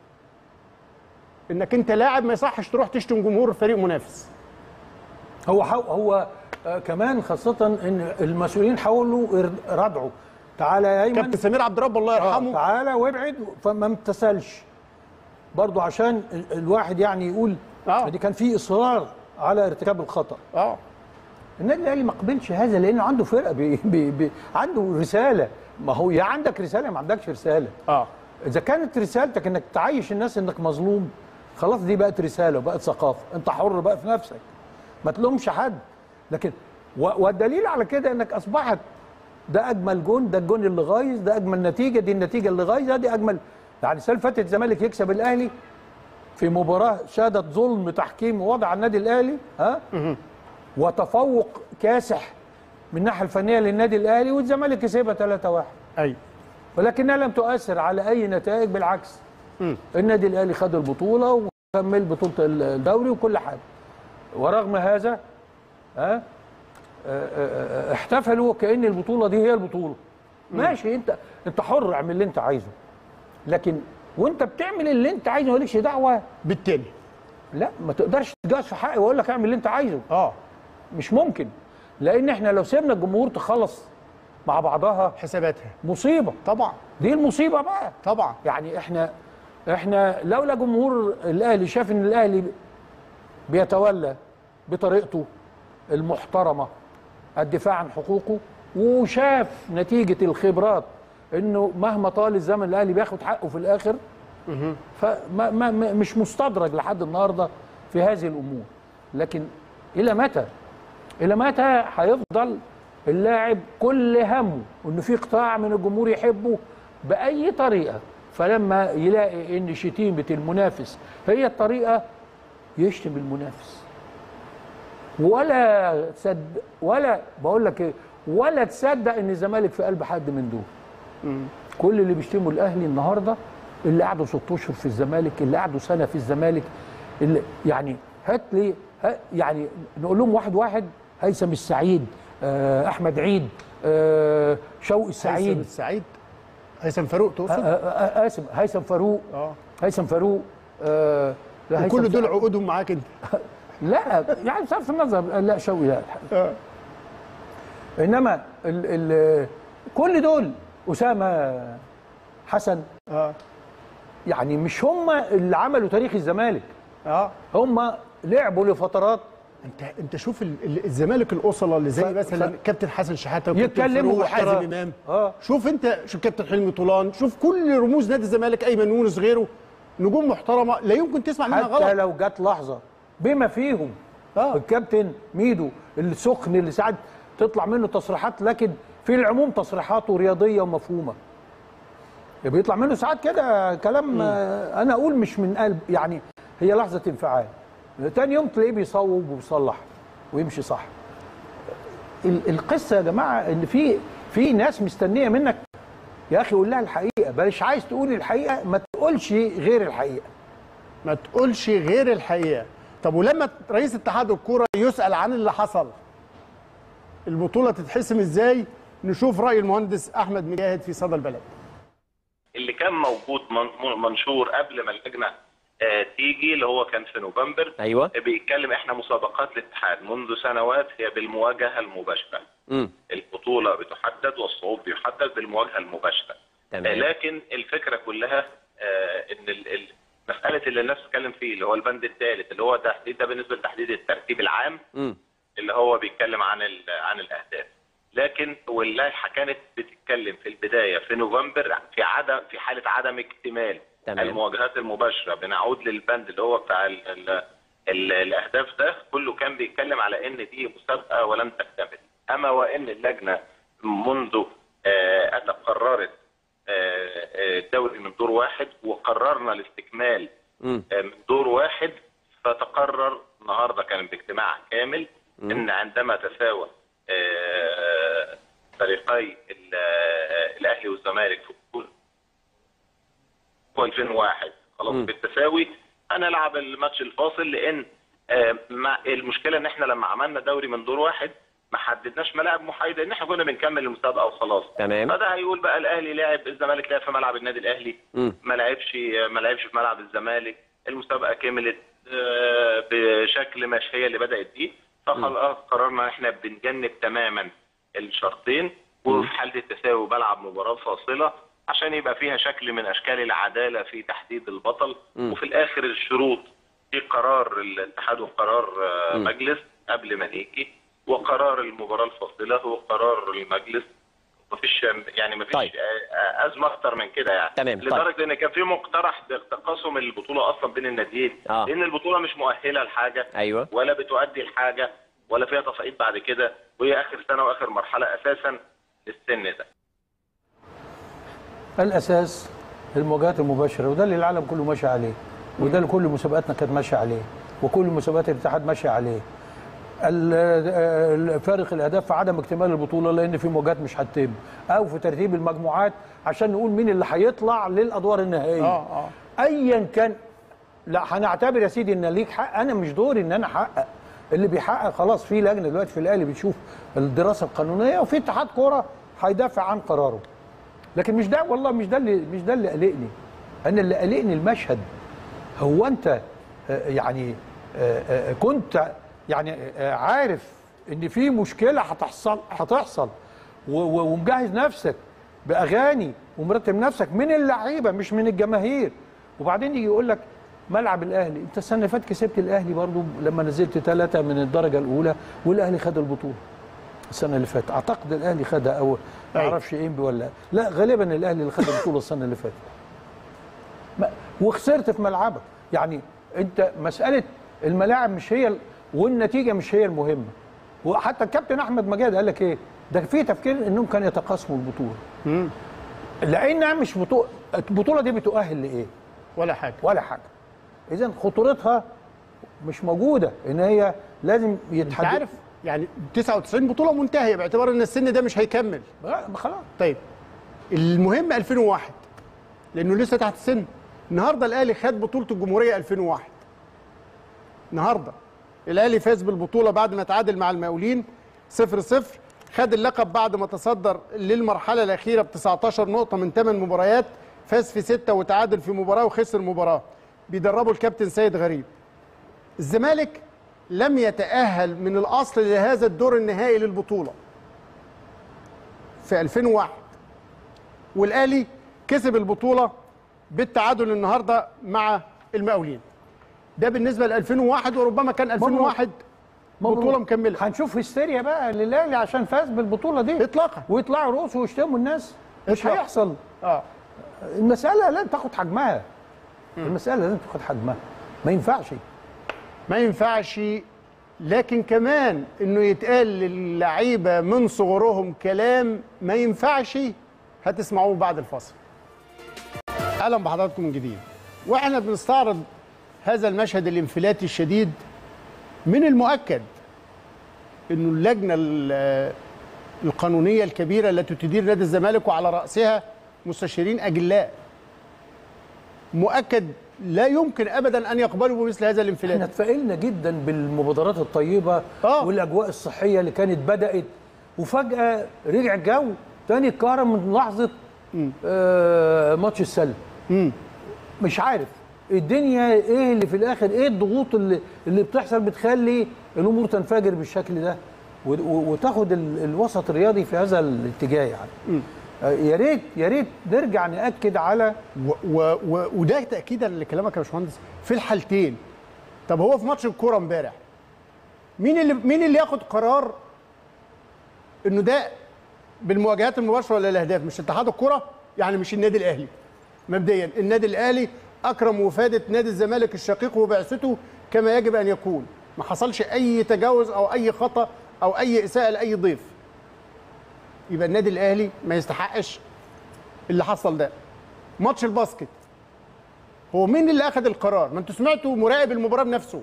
انك انت لاعب ما يصحش تروح تشتم جمهور فريق منافس هو حو هو آه كمان خاصه ان المسؤولين حاولوا إر- ردعه تعالى يا ايمن كابتن سمير عبد الرب الله آه، يرحمه تعالى وابعد فما امتثلش برضو عشان ال- الواحد يعني يقول آه. دي كان في اصرار على ارتكاب الخطا اه النادي الاهلي ما قبلش هذا لانه عنده فرقه بي بي بي عنده رساله ما هو يا عندك رساله يا ما عندكش رساله اه اذا كانت رسالتك انك تعيش الناس انك مظلوم خلاص دي بقت رساله وبقت ثقافه انت حر بقى في نفسك ما تلومش حد لكن و- والدليل على كده انك اصبحت ده اجمل جون ده الجون اللي غايظ ده اجمل نتيجه دي النتيجه اللي غايظه دي اجمل يعني السنه اللي فاتت الزمالك يكسب الاهلي في مباراه شهدت ظلم تحكيم ووضع النادي الاهلي ها وتفوق كاسح من الناحيه الفنيه للنادي الاهلي والزمالك كسبها 3-1 ايوه ولكنها لم تؤثر على اي نتائج بالعكس النادي الاهلي خد البطوله وكمل بطوله الدوري وكل حاجه ورغم هذا ها آه، آه، آه، احتفلوا كان البطوله دي هي البطوله ماشي انت انت حر اعمل اللي انت عايزه لكن وانت بتعمل اللي انت عايزه مالكش دعوه بالتاني لا ما تقدرش تجاز في حقي واقول لك اعمل اللي انت عايزه اه مش ممكن لان احنا لو سيبنا الجمهور تخلص مع بعضها حساباتها مصيبه طبعا دي المصيبه بقى طبعا يعني احنا احنا لولا جمهور الاهلي شاف ان الاهلي بيتولى بطريقته المحترمه الدفاع عن حقوقه وشاف نتيجه الخبرات انه مهما طال الزمن الاهلي بياخد حقه في الاخر فما ما ما- مش مستدرج لحد النهارده في هذه الامور لكن الى متى الى متى هيفضل اللاعب كل همه انه في قطاع من الجمهور يحبه باي طريقه فلما يلاقي ان شتيمه المنافس هي الطريقه يشتم المنافس ولا تصدق ولا بقول لك ايه ولا تصدق ان الزمالك في قلب حد من دول كل اللي بيشتموا الاهلي النهارده اللي قعدوا ست اشهر في الزمالك اللي قعدوا سنه في الزمالك اللي يعني هات لي ها- يعني نقول لهم واحد واحد هيثم السعيد آه احمد عيد آه شوقي هيثم السعيد السعيد هيثم فاروق آه تقصد آه آه آسف هيثم فاروق اه هيثم فاروق آه لا هيثم وكل دول سعد. عقودهم معاك انت لا يعني صرف النظر لا شوقي لا الحقيقة. آه. انما ال ال كل دول اسامه حسن اه يعني مش هم اللي عملوا تاريخ الزمالك اه هم لعبوا لفترات انت انت شوف ال- ال- الزمالك الاصله اللي زي ف- مثلا ف- كابتن حسن شحاته وكابتن يتكلموا فاروق وحازم باحترام. امام اه شوف انت شوف كابتن حلمي طولان شوف كل رموز نادي الزمالك ايمن يونس غيره نجوم محترمه لا يمكن تسمع منها حتى غلط لو جت لحظه بما فيهم آه. الكابتن ميدو السخن اللي ساعات تطلع منه تصريحات لكن في العموم تصريحاته رياضيه ومفهومه بيطلع منه ساعات كده كلام آه، انا اقول مش من قلب يعني هي لحظه انفعال تاني يوم تلاقيه بيصوب وبيصلح ويمشي صح ال- القصه يا جماعه ان في في ناس مستنيه منك يا اخي قول لها الحقيقه بلاش عايز تقول الحقيقه ما تقولش غير الحقيقه ما تقولش غير الحقيقه طب ولما رئيس اتحاد الكوره يسال عن اللي حصل البطوله تتحسم ازاي نشوف راي المهندس احمد مجاهد في صدى البلد اللي كان موجود من- منشور قبل ما اللجنه آه، تيجي اللي هو كان في نوفمبر ايوه بيتكلم احنا مسابقات الاتحاد منذ سنوات هي بالمواجهه المباشره امم البطوله بتحدد والصعود بيحدد بالمواجهه المباشره تمام. آه، لكن الفكره كلها آه، ان ال- ال- مساله اللي الناس بتتكلم فيه اللي هو البند الثالث اللي هو تحديد ده بالنسبه لتحديد الترتيب العام امم اللي هو بيتكلم عن ال- عن الاهداف لكن واللائحه كانت بتتكلم في البدايه في نوفمبر في عدم في حاله عدم اكتمال تمام. المواجهات المباشره بنعود للبند اللي هو بتاع ال ال ال الاهداف ده كله كان بيتكلم على ان دي مسابقه ولم تكتمل اما وان اللجنه منذ آه، اتى قررت آه، آه، الدوري من دور واحد وقررنا الاستكمال امم آه، من دور واحد فتقرر النهارده كان باجتماع كامل ان عندما تساوى آه، فريقي ال- آه، الاهلي والزمالك في بطوله 2001 خلاص مم. بالتساوي هنلعب الماتش الفاصل لان آه، مع المشكله ان احنا لما عملنا دوري من دور واحد ما حددناش ملاعب محايده ان احنا كنا بنكمل المسابقه وخلاص تمام. فده هيقول بقى الاهلي لعب الزمالك لعب في ملعب النادي الاهلي مم. ما لعبش ما لعبش في ملعب الزمالك المسابقه كملت آه، بشكل مش هي اللي بدات بيه فخلاص قررنا ان احنا بنجنب تماما الشرطين وفي حاله التساوي بلعب مباراه فاصله عشان يبقى فيها شكل من اشكال العداله في تحديد البطل وفي الاخر الشروط في قرار الاتحاد وقرار آه، مجلس قبل ما نيجي وقرار المباراه الفاصله هو قرار المجلس مفيش يعني مفيش طيب. آه، آه، ازمه اكتر من كده يعني تمام، طيب. لدرجه ان كان في مقترح بتقاسم البطوله اصلا بين الناديين آه. لان البطوله مش مؤهله لحاجه ايوه ولا بتؤدي لحاجه ولا فيها تصعيد بعد كده وهي اخر سنه واخر مرحله اساسا للسن ده الاساس المواجهات المباشره وده اللي العالم كله ماشي عليه وده اللي كل مسابقاتنا كانت ماشيه عليه وكل مسابقات الاتحاد ماشيه عليه ال- ال- فارق الاهداف في عدم اكتمال البطوله لان في مواجهات مش هتتم او في ترتيب المجموعات عشان نقول مين اللي هيطلع للادوار النهائيه اه اه ايا كان لا هنعتبر يا سيدي ان ليك حق انا مش دوري ان انا احقق اللي بيحقق خلاص في لجنه دلوقتي في الاهلي بتشوف الدراسه القانونيه وفي اتحاد كوره هيدافع عن قراره لكن مش ده والله مش ده اللي مش ده اللي قلقني انا اللي قلقني المشهد هو انت آه، يعني آه، آه، كنت يعني آه، عارف ان في مشكله هتحصل هتحصل و- و- ومجهز نفسك باغاني ومرتب نفسك من اللعيبه مش من الجماهير وبعدين يجي يقول لك ملعب الاهلي انت السنه اللي فاتت كسبت الاهلي برضو لما نزلت ثلاثه من الدرجه الاولى والاهلي خد البطوله السنه اللي فاتت اعتقد الاهلي خدها او ما أيوة. اعرفش انبي ولا لا غالبا الاهلي اللي خد البطوله السنه اللي فاتت ما- وخسرت في ملعبك يعني انت مساله الملاعب مش هي ال- والنتيجه مش هي المهمه وحتى الكابتن احمد مجاد قال لك ايه ده في تفكير انهم كانوا يتقاسموا البطوله لانها مش بطوله البطوله دي بتؤهل لايه ولا حاجه ولا حاجه اذا خطورتها مش موجوده ان هي لازم انت يتحدد عارف يعني 99 بطوله منتهيه باعتبار ان السن ده مش هيكمل آه، خلاص طيب المهم 2001 لانه لسه تحت السن النهارده الاهلي خد بطوله الجمهوريه 2001 النهارده الاهلي فاز بالبطوله بعد ما تعادل مع المقاولين 0 0 خد اللقب بعد ما تصدر للمرحله الاخيره ب 19 نقطه من 8 مباريات فاز في 6 وتعادل في مباراه وخسر مباراه بيدربه الكابتن سيد غريب الزمالك لم يتأهل من الأصل لهذا الدور النهائي للبطولة في 2001 والأهلي كسب البطولة بالتعادل النهاردة مع المقاولين ده بالنسبة ل 2001 وربما كان 2001 بطولة مكملة هنشوف هستيريا بقى للاهلي عشان فاز بالبطوله دي إطلاقا. ويطلعوا رؤوس ويشتموا الناس مش إطلاقا. هيحصل اه المساله لازم تاخد حجمها المساله لازم تاخد حجمها ما ينفعش ما ينفعش لكن كمان انه يتقال للعيبه من صغرهم كلام ما ينفعش هتسمعوه بعد الفاصل. اهلا بحضراتكم من جديد. واحنا بنستعرض هذا المشهد الانفلاتي الشديد من المؤكد انه اللجنه ال- القانونيه الكبيره التي تدير نادي الزمالك وعلى راسها مستشارين اجلاء مؤكد لا يمكن ابدا ان يقبلوا بمثل هذا الانفلات. احنا اتفائلنا جدا بالمبادرات الطيبه آه. والاجواء الصحيه اللي كانت بدات وفجاه رجع الجو تاني اتكهرب من لحظه آه ماتش السله مش عارف الدنيا ايه اللي في الاخر ايه الضغوط اللي اللي بتحصل بتخلي الامور تنفجر بالشكل ده و- و- وتاخد ال- الوسط الرياضي في هذا الاتجاه يعني آه، يا ريت يا ريت نرجع ناكد على و و و وده تاكيدا لكلامك يا باشمهندس في الحالتين طب هو في ماتش الكوره امبارح مين اللي مين اللي ياخد قرار انه ده بالمواجهات المباشره ولا الاهداف مش اتحاد الكوره يعني مش النادي الاهلي مبدئيا النادي الاهلي اكرم وفاده نادي الزمالك الشقيق وبعثته كما يجب ان يكون ما حصلش اي تجاوز او اي خطا او اي اساءه لاي ضيف يبقى النادي الاهلي ما يستحقش اللي حصل ده ماتش الباسكت هو مين اللي اخذ القرار ما انتوا سمعتوا مراقب المباراه بنفسه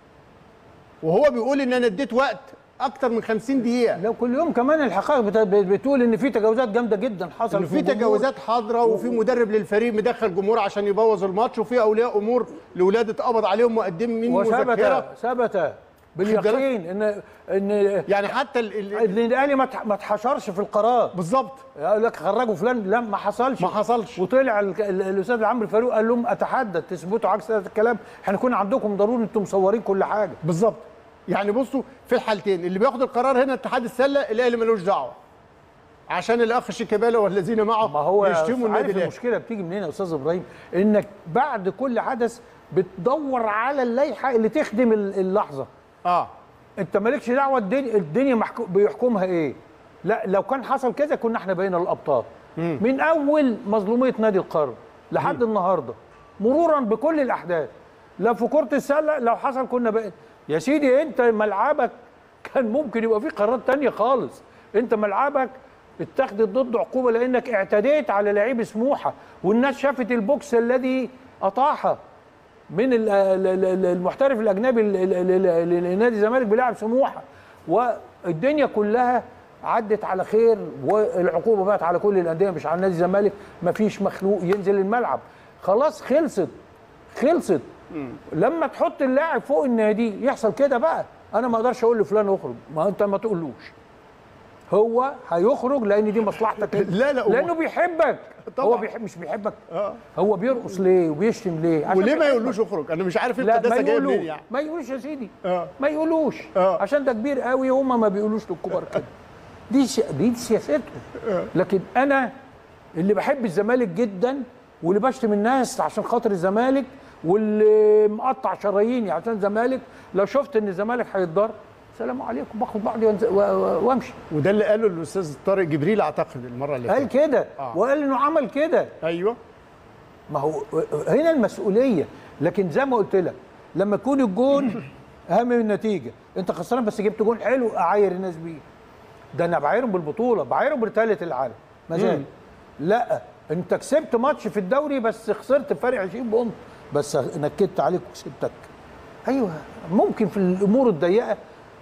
وهو بيقول ان انا اديت وقت اكتر من 50 دقيقه لو كل يوم كمان الحقائق بت- بتقول ان في تجاوزات جامده جدا حصل ان في الجمهور. تجاوزات حاضره وفي مدرب للفريق مدخل جمهور عشان يبوظ الماتش وفي اولياء امور لولاد اتقبض عليهم مقدم من مذكره وثبت ثبت باليقين ان ان يعني حتى ال... ال... ان الاهلي ما اتح- ما اتحشرش في القرار بالظبط يقول لك خرجوا فلان لا ما حصلش ما حصلش. وطلع ال- ال- الاستاذ عمرو فاروق قال لهم اتحدى تثبتوا عكس هذا الكلام احنا كنا عندكم ضروري انتم مصورين كل حاجه بالظبط يعني بصوا في الحالتين اللي بياخد القرار هنا اتحاد السله الاهلي ملوش دعوه عشان الاخ شيكابالا والذين معه ما هو يشتموا النادي عارف الاهلي المشكله بتيجي منين يا استاذ ابراهيم انك بعد كل حدث بتدور على اللائحه اللي تخدم ال- اللحظه اه انت مالكش دعوه الدنيا الدنيا محكو بيحكمها ايه لا لو كان حصل كذا كنا احنا بقينا الابطال من اول مظلوميه نادي القرن لحد النهارده مرورا بكل الاحداث لا في كره السله لو حصل كنا بقينا يا سيدي انت ملعبك كان ممكن يبقى فيه قرارات تانية خالص انت ملعبك اتخذت ضد عقوبه لانك اعتديت على لعيب سموحه والناس شافت البوكس الذي اطاحه من ال- ال- ال- المحترف الاجنبي ال- ال- ال- ال- لنادي الزمالك بيلعب سموحه والدنيا كلها عدت على خير والعقوبه بقت على كل الانديه مش على نادي الزمالك مفيش مخلوق ينزل الملعب خلاص خلصت خلصت لما تحط اللاعب فوق النادي يحصل كده بقى انا ما اقدرش اقول لفلان اخرج ما انت ما تقولوش هو هيخرج لان دي مصلحتك انت. لا، لا، هو- لانه بيحبك طبعا. هو بيحب مش بيحبك آه. هو بيرقص ليه وبيشتم ليه عشان وليه ما بيحبك. يقولوش اخرج انا مش عارف لا انت ما ده جاي يقولوش منين يعني ما يقولوش يا سيدي آه. ما يقولوش آه. عشان ده كبير قوي هم ما بيقولوش للكبار كده دي ش... دي سياستهم لكن انا اللي بحب الزمالك جدا واللي بشتم الناس عشان خاطر الزمالك واللي مقطع شراييني عشان الزمالك لو شفت ان الزمالك هيتضر سلام عليكم باخد بعضي وانز- و- و- وامشي وده اللي قاله الاستاذ طارق جبريل اعتقد المره اللي قال فاتت كده آه. وقال انه عمل كده ايوه ما هو هنا المسؤوليه لكن زي ما قلت لك لما يكون الجون اهم من النتيجه انت خسران بس جبت جون حلو اعاير الناس بيه ده انا بعايرهم بالبطوله بعايرهم برتاله العالم ما زال لا انت كسبت ماتش في الدوري بس خسرت بفرق 20 بونت بس نكدت عليك وكسبتك ايوه ممكن في الامور الضيقه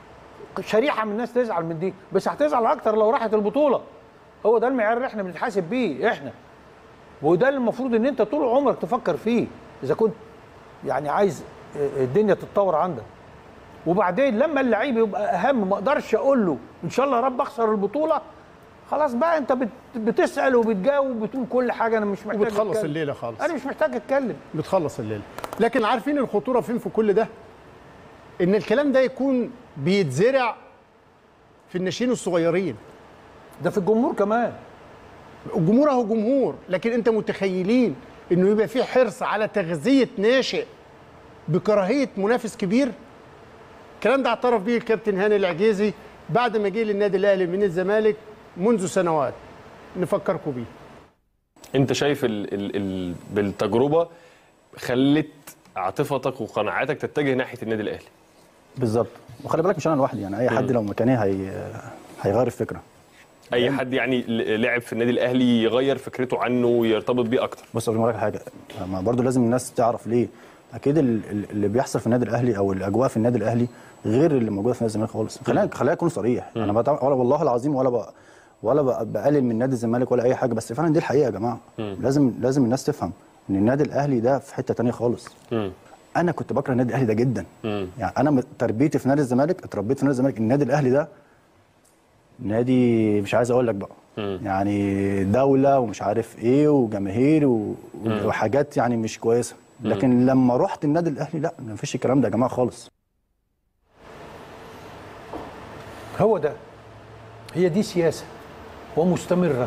شريحه من الناس تزعل من دي بس هتزعل اكتر لو راحت البطوله هو ده المعيار اللي احنا بنتحاسب بيه احنا وده اللي المفروض ان انت طول عمرك تفكر فيه اذا كنت يعني عايز الدنيا تتطور عندك وبعدين لما اللعيب يبقى اهم ما اقدرش اقول له ان شاء الله يا رب اخسر البطوله خلاص بقى انت بت- بتسال وبتجاوب وبتقول كل حاجه انا مش محتاج وبتخلص أتكلم. الليله خالص انا مش محتاج اتكلم بتخلص الليله لكن عارفين الخطوره فين في كل ده ان الكلام ده يكون بيتزرع في الناشئين الصغيرين ده في الجمهور كمان الجمهور اهو جمهور لكن انت متخيلين انه يبقى في حرص على تغذيه ناشئ بكراهيه منافس كبير الكلام ده اعترف به الكابتن هاني العجيزي بعد ما جه للنادي الاهلي من الزمالك منذ سنوات نفكركم بيه انت شايف ال ال ال بالتجربه خلت عاطفتك وقناعاتك تتجه ناحيه النادي الاهلي بالظبط وخلي بالك مش انا لوحدي يعني اي حد لو مكاني هي هيغير الفكره اي حد يعني ل- لعب في النادي الاهلي يغير فكرته عنه ويرتبط بيه اكتر بص اقول لك حاجه ما برضو لازم الناس تعرف ليه اكيد ال- ال- اللي بيحصل في النادي الاهلي او الاجواء في النادي الاهلي غير اللي موجوده في نادي الزمالك خالص خلينا خلينا اكون صريح انا بتع... ولا والله العظيم ولا بقى ولا بقى بقلل من نادي الزمالك ولا اي حاجه بس فعلا دي الحقيقه يا جماعه لازم لازم الناس تفهم ان النادي الاهلي ده في حته تانية خالص انا كنت بكره النادي الاهلي ده جدا يعني انا م- تربيتي في نادي الزمالك اتربيت في نادي الزمالك النادي الاهلي ده نادي مش عايز اقول لك بقى يعني دوله ومش عارف ايه وجماهير و... وحاجات يعني مش كويسه لكن لما رحت النادي الاهلي لا ما فيش الكلام ده يا جماعه خالص هو ده هي دي سياسه ومستمره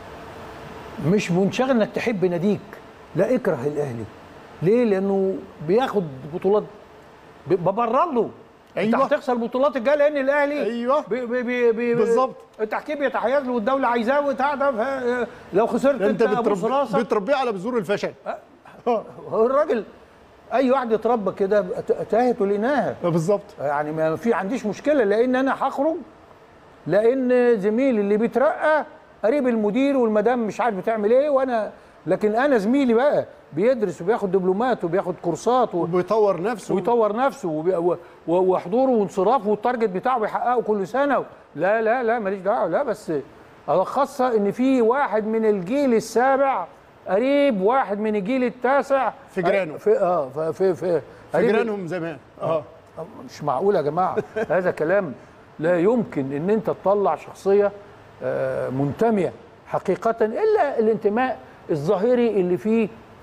مش منشغل انك تحب ناديك لا اكره الاهلي ليه لانه بياخد بطولات ب- ببرر له انت أيوة. هتخسر البطولات الجايه لان الاهلي أيوة. بي بي بي بي بالظبط. التحكيم يتحيز له والدوله عايزاه وبتاع ده ف- لو خسرت انت انت ابوس بتربي راسك بتربيه على بذور الفشل هو الراجل اي واحد يتربى كده تاهت وليناها بالظبط يعني ما في عنديش مشكله لان انا هخرج لان زميلي اللي بيترقى قريب المدير والمدام مش عارف بتعمل ايه وانا لكن انا زميلي بقى بيدرس وبياخد دبلومات وبياخد كورسات و... وبيطور نفسه ويطور نفسه وبي... و... و... وحضوره وانصرافه والتارجت بتاعه بيحققه كل سنه لا لا لا ماليش دعوه لا بس الخاصه ان في واحد من الجيل السابع قريب واحد من الجيل التاسع في جيرانه. في اه في في, في, في قريب- جيرانهم زمان اه مش معقول يا جماعه هذا كلام لا يمكن ان انت تطلع شخصيه آه، منتميه حقيقه الا الانتماء الظاهري اللي فيه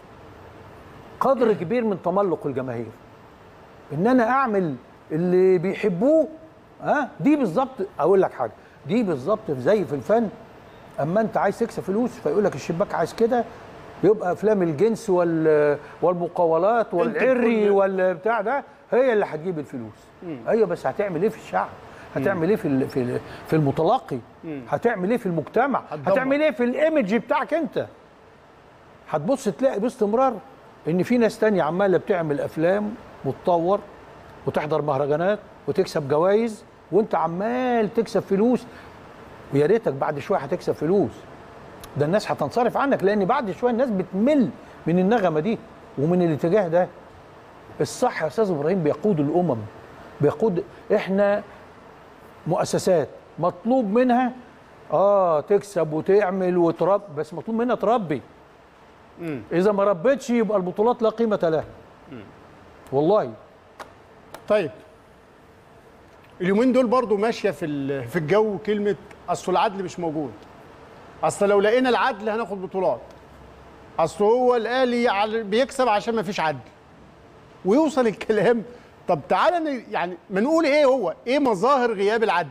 قدر كبير من تملق الجماهير ان انا اعمل اللي بيحبوه ها دي بالظبط اقول لك حاجه دي بالظبط زي في الفن اما انت عايز تكسب فلوس فيقول لك الشباك عايز كده يبقى افلام الجنس وال والمقاولات والعري بكل- والبتاع ده هي اللي هتجيب الفلوس ايوه بس هتعمل ايه في الشعب هتعمل ايه في ال- في ال- في المتلقي هتعمل ايه في المجتمع هتدمر. هتعمل ايه في الايمج بتاعك انت هتبص تلاقي باستمرار ان في ناس تانية عماله بتعمل افلام وتطور وتحضر مهرجانات وتكسب جوائز وانت عمال تكسب فلوس ويا ريتك بعد شويه هتكسب فلوس ده الناس هتنصرف عنك لان بعد شويه الناس بتمل من النغمه دي ومن الاتجاه ده الصح يا استاذ ابراهيم بيقود الامم بيقود احنا مؤسسات مطلوب منها اه تكسب وتعمل وترب بس مطلوب منها تربي اذا ما ربتش يبقى البطولات لا قيمه لها والله طيب اليومين دول برضو ماشيه في ال- في الجو كلمه اصل العدل مش موجود اصل لو لقينا العدل هناخد بطولات اصل هو الاهلي عل- بيكسب عشان ما فيش عدل ويوصل الكلام طب تعالى ن- يعني ما نقول ايه هو ايه مظاهر غياب العدل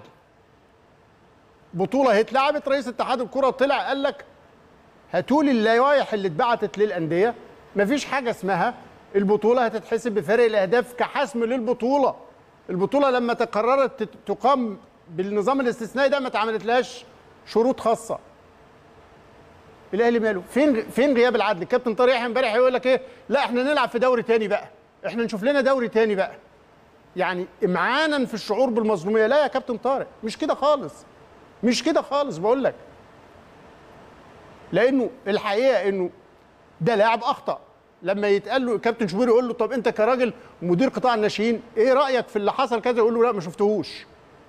بطوله اتلعبت رئيس اتحاد الكره طلع قال لك هاتوا لي اللوائح اللي اتبعتت للانديه مفيش حاجه اسمها البطوله هتتحسب بفرق الاهداف كحسم للبطوله البطوله لما تقررت تت- تقام بالنظام الاستثنائي ده ما اتعملتلهاش شروط خاصه الاهلي ماله فين فين غياب العدل الكابتن طارق يحيى امبارح يقول لك ايه لا احنا نلعب في دوري تاني بقى احنا نشوف لنا دوري تاني بقى يعني امعانا في الشعور بالمظلوميه لا يا كابتن طارق مش كده خالص مش كده خالص بقول لك لانه الحقيقه انه ده لاعب اخطا لما يتقال له كابتن شوبير يقول له طب انت كراجل مدير قطاع الناشئين ايه رايك في اللي حصل كذا يقول له لا ما شفتهوش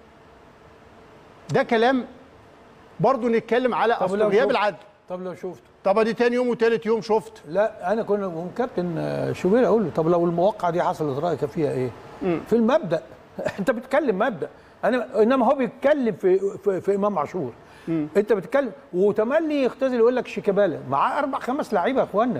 ده كلام برضه نتكلم على طب اصل لو غياب شفت- العدل طب لو شفته طب ادي تاني يوم وتالت يوم شفت لا انا كنا وكابتن آه، شوبير اقول له طب لو المواقعه دي حصلت رايك فيها ايه؟ في المبدا انت بتتكلم مبدا انا انما هو بيتكلم في في, في امام عاشور انت بتتكلم وتملي يختزل يقول لك شيكابالا معاه اربع خمس لعيبه يا اخوانا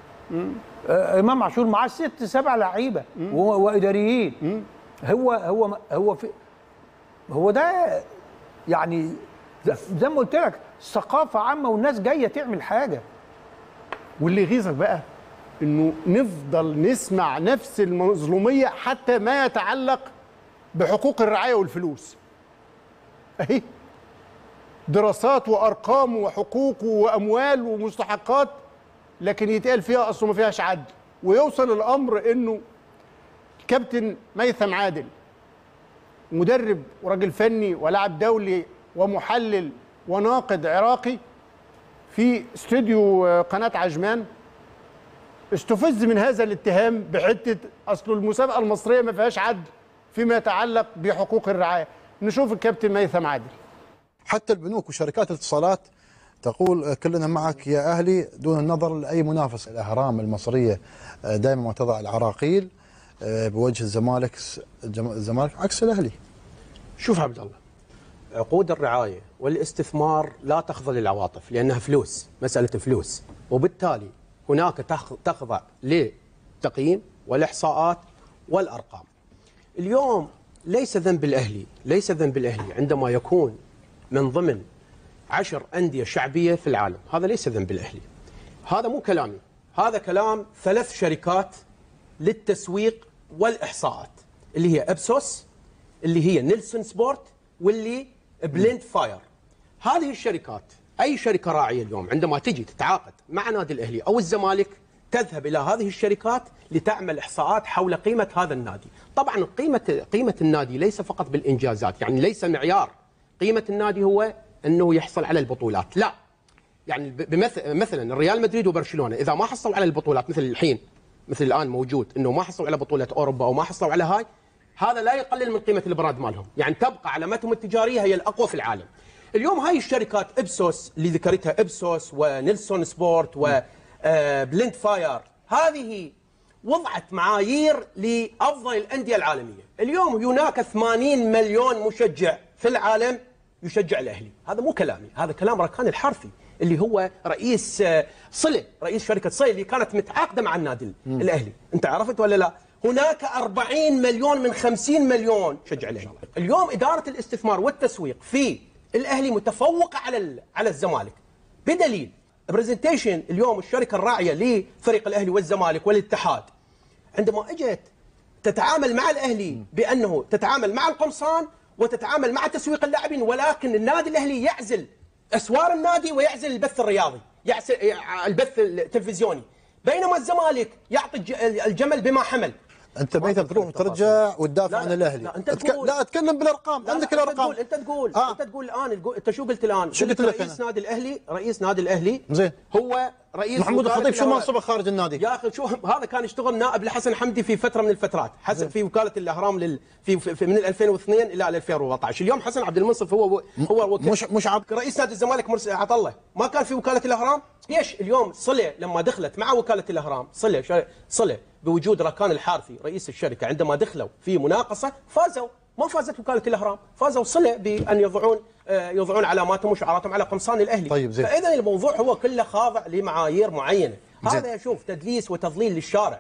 آه امام عاشور معاه ست سبع لعيبه و- واداريين هو هو هو في هو ده يعني زي- زي ما قلت لك ثقافه عامه والناس جايه تعمل حاجه واللي يغيظك بقى انه نفضل نسمع نفس المظلوميه حتى ما يتعلق بحقوق الرعايه والفلوس اهي دراسات وارقام وحقوق واموال ومستحقات لكن يتقال فيها اصله ما فيهاش عدل ويوصل الامر انه كابتن ميثم عادل مدرب وراجل فني ولاعب دولي ومحلل وناقد عراقي في استوديو آه، قناه عجمان استفز من هذا الاتهام بحته اصل المسابقه المصريه ما فيهاش عدل فيما يتعلق بحقوق الرعايه نشوف الكابتن ميثم عادل حتى البنوك وشركات الاتصالات تقول كلنا معك يا اهلي دون النظر لاي منافس الاهرام المصريه دائما ما تضع العراقيل بوجه الزمالك الجم- الزمالك عكس الاهلي شوف عبد الله عقود الرعايه والاستثمار لا تخضع للعواطف لانها فلوس مساله فلوس وبالتالي هناك تخ- تخضع للتقييم والاحصاءات والارقام اليوم ليس ذنب الاهلي ليس ذنب الاهلي عندما يكون من ضمن عشر انديه شعبيه في العالم هذا ليس ذنب الاهلي هذا مو كلامي هذا كلام ثلاث شركات للتسويق والاحصاءات اللي هي ابسوس اللي هي نيلسون سبورت واللي بليند فاير هذه الشركات اي شركه راعيه اليوم عندما تجي تتعاقد مع نادي الاهلي او الزمالك تذهب الى هذه الشركات لتعمل احصاءات حول قيمه هذا النادي طبعا قيمه قيمه النادي ليس فقط بالانجازات يعني ليس معيار قيمه النادي هو انه يحصل على البطولات لا يعني بمثل مثلا الريال مدريد وبرشلونه اذا ما حصلوا على البطولات مثل الحين مثل الان موجود انه ما حصلوا على بطوله اوروبا او ما حصلوا على هاي هذا لا يقلل من قيمه البراند مالهم يعني تبقى علامتهم التجاريه هي الاقوى في العالم اليوم هاي الشركات ابسوس اللي ذكرتها ابسوس ونيلسون سبورت وبليند فاير هذه وضعت معايير لافضل الانديه العالميه اليوم هناك 80 مليون مشجع في العالم يشجع الاهلي هذا مو كلامي هذا كلام ركان الحرفي اللي هو رئيس آه، صله رئيس شركه صله اللي كانت متعاقده مع النادي الاهلي انت عرفت ولا لا هناك 40 مليون من 50 مليون شجع الاهلي اليوم اداره الاستثمار والتسويق في الاهلي متفوقه على ال- على الزمالك بدليل برزنتيشن اليوم الشركه الراعيه لفريق الاهلي والزمالك والاتحاد عندما اجت تتعامل مع الاهلي بانه تتعامل مع القمصان وتتعامل مع تسويق اللاعبين ولكن النادي الاهلي يعزل اسوار النادي ويعزل البث الرياضي يعزل البث التلفزيوني بينما الزمالك يعطي الج- الجمل بما حمل انت ميثم تروح وترجع وتدافع لا، عن لا، الاهلي لا، أنت أتك- تقول- لا اتكلم بالارقام لا، عندك لا، الارقام انت تقول انت تقول آه. انت تقول الان الجو- انت شو قلت الان؟ شو قلت لك رئيس أنا؟ نادي الاهلي رئيس نادي الاهلي زين. هو رئيس محمود وكالة الخطيب شو الأهرام. منصبه خارج النادي يا اخي شو هذا كان يشتغل نائب لحسن حمدي في فتره من الفترات حسن في وكاله الاهرام لل في, في, في من 2002 الى 2014 اليوم حسن عبد المنصف هو هو وكيل مش مش عبد رئيس نادي الزمالك مرسي عطله ما كان في وكاله الاهرام ليش اليوم صله لما دخلت مع وكاله الاهرام صله شا- صله بوجود ركان الحارثي رئيس الشركه عندما دخلوا في مناقصه فازوا ما فازت وكاله الاهرام فازوا صله بان يضعون آه، يضعون علاماتهم وشعاراتهم على قمصان الاهلي طيب، زين. فاذا الموضوع هو كله خاضع لمعايير معينه هذا شوف تدليس وتضليل للشارع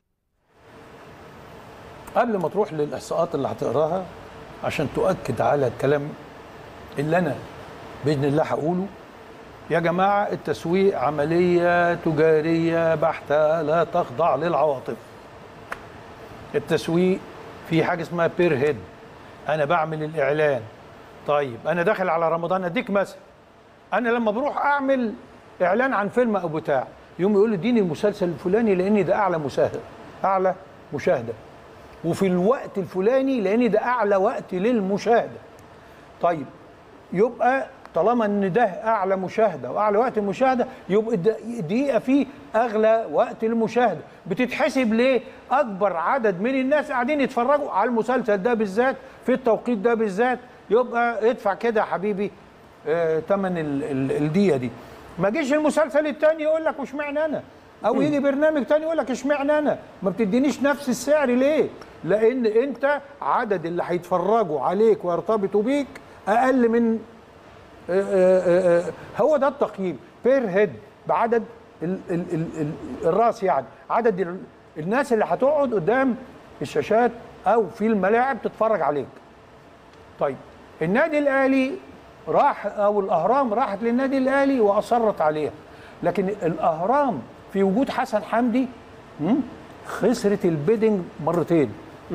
قبل ما تروح للاحصاءات اللي هتقراها عشان تؤكد على الكلام اللي انا باذن الله هقوله يا جماعه التسويق عمليه تجاريه بحته لا تخضع للعواطف التسويق في حاجه اسمها بير هيد انا بعمل الاعلان طيب انا داخل على رمضان اديك مثل انا لما بروح اعمل اعلان عن فيلم او بتاع يوم يقول لي اديني المسلسل الفلاني لان ده اعلى مشاهده اعلى مشاهده وفي الوقت الفلاني لان ده اعلى وقت للمشاهده طيب يبقى طالما ان ده اعلى مشاهده واعلى وقت المشاهده يبقى الد- الدقيقه فيه اغلى وقت المشاهده بتتحسب ليه اكبر عدد من الناس قاعدين يتفرجوا على المسلسل ده بالذات في التوقيت ده بالذات يبقى ادفع كده يا حبيبي آه، تمن ال- ال- الدقيقه دي ما جيش المسلسل التاني يقول لك واشمعنى انا او يجي برنامج تاني يقول لك اشمعنى انا ما بتدينيش نفس السعر ليه لان انت عدد اللي هيتفرجوا عليك ويرتبطوا بيك اقل من آه، آه، آه، هو ده التقييم بير هيد بعدد ال ال ال ال الراس يعني عدد ال الناس اللي هتقعد قدام الشاشات او في الملاعب تتفرج عليك طيب النادي الاهلي راح او الاهرام راحت للنادي الاهلي واصرت عليها لكن الاهرام في وجود حسن حمدي مم، خسرت البيدنج مرتين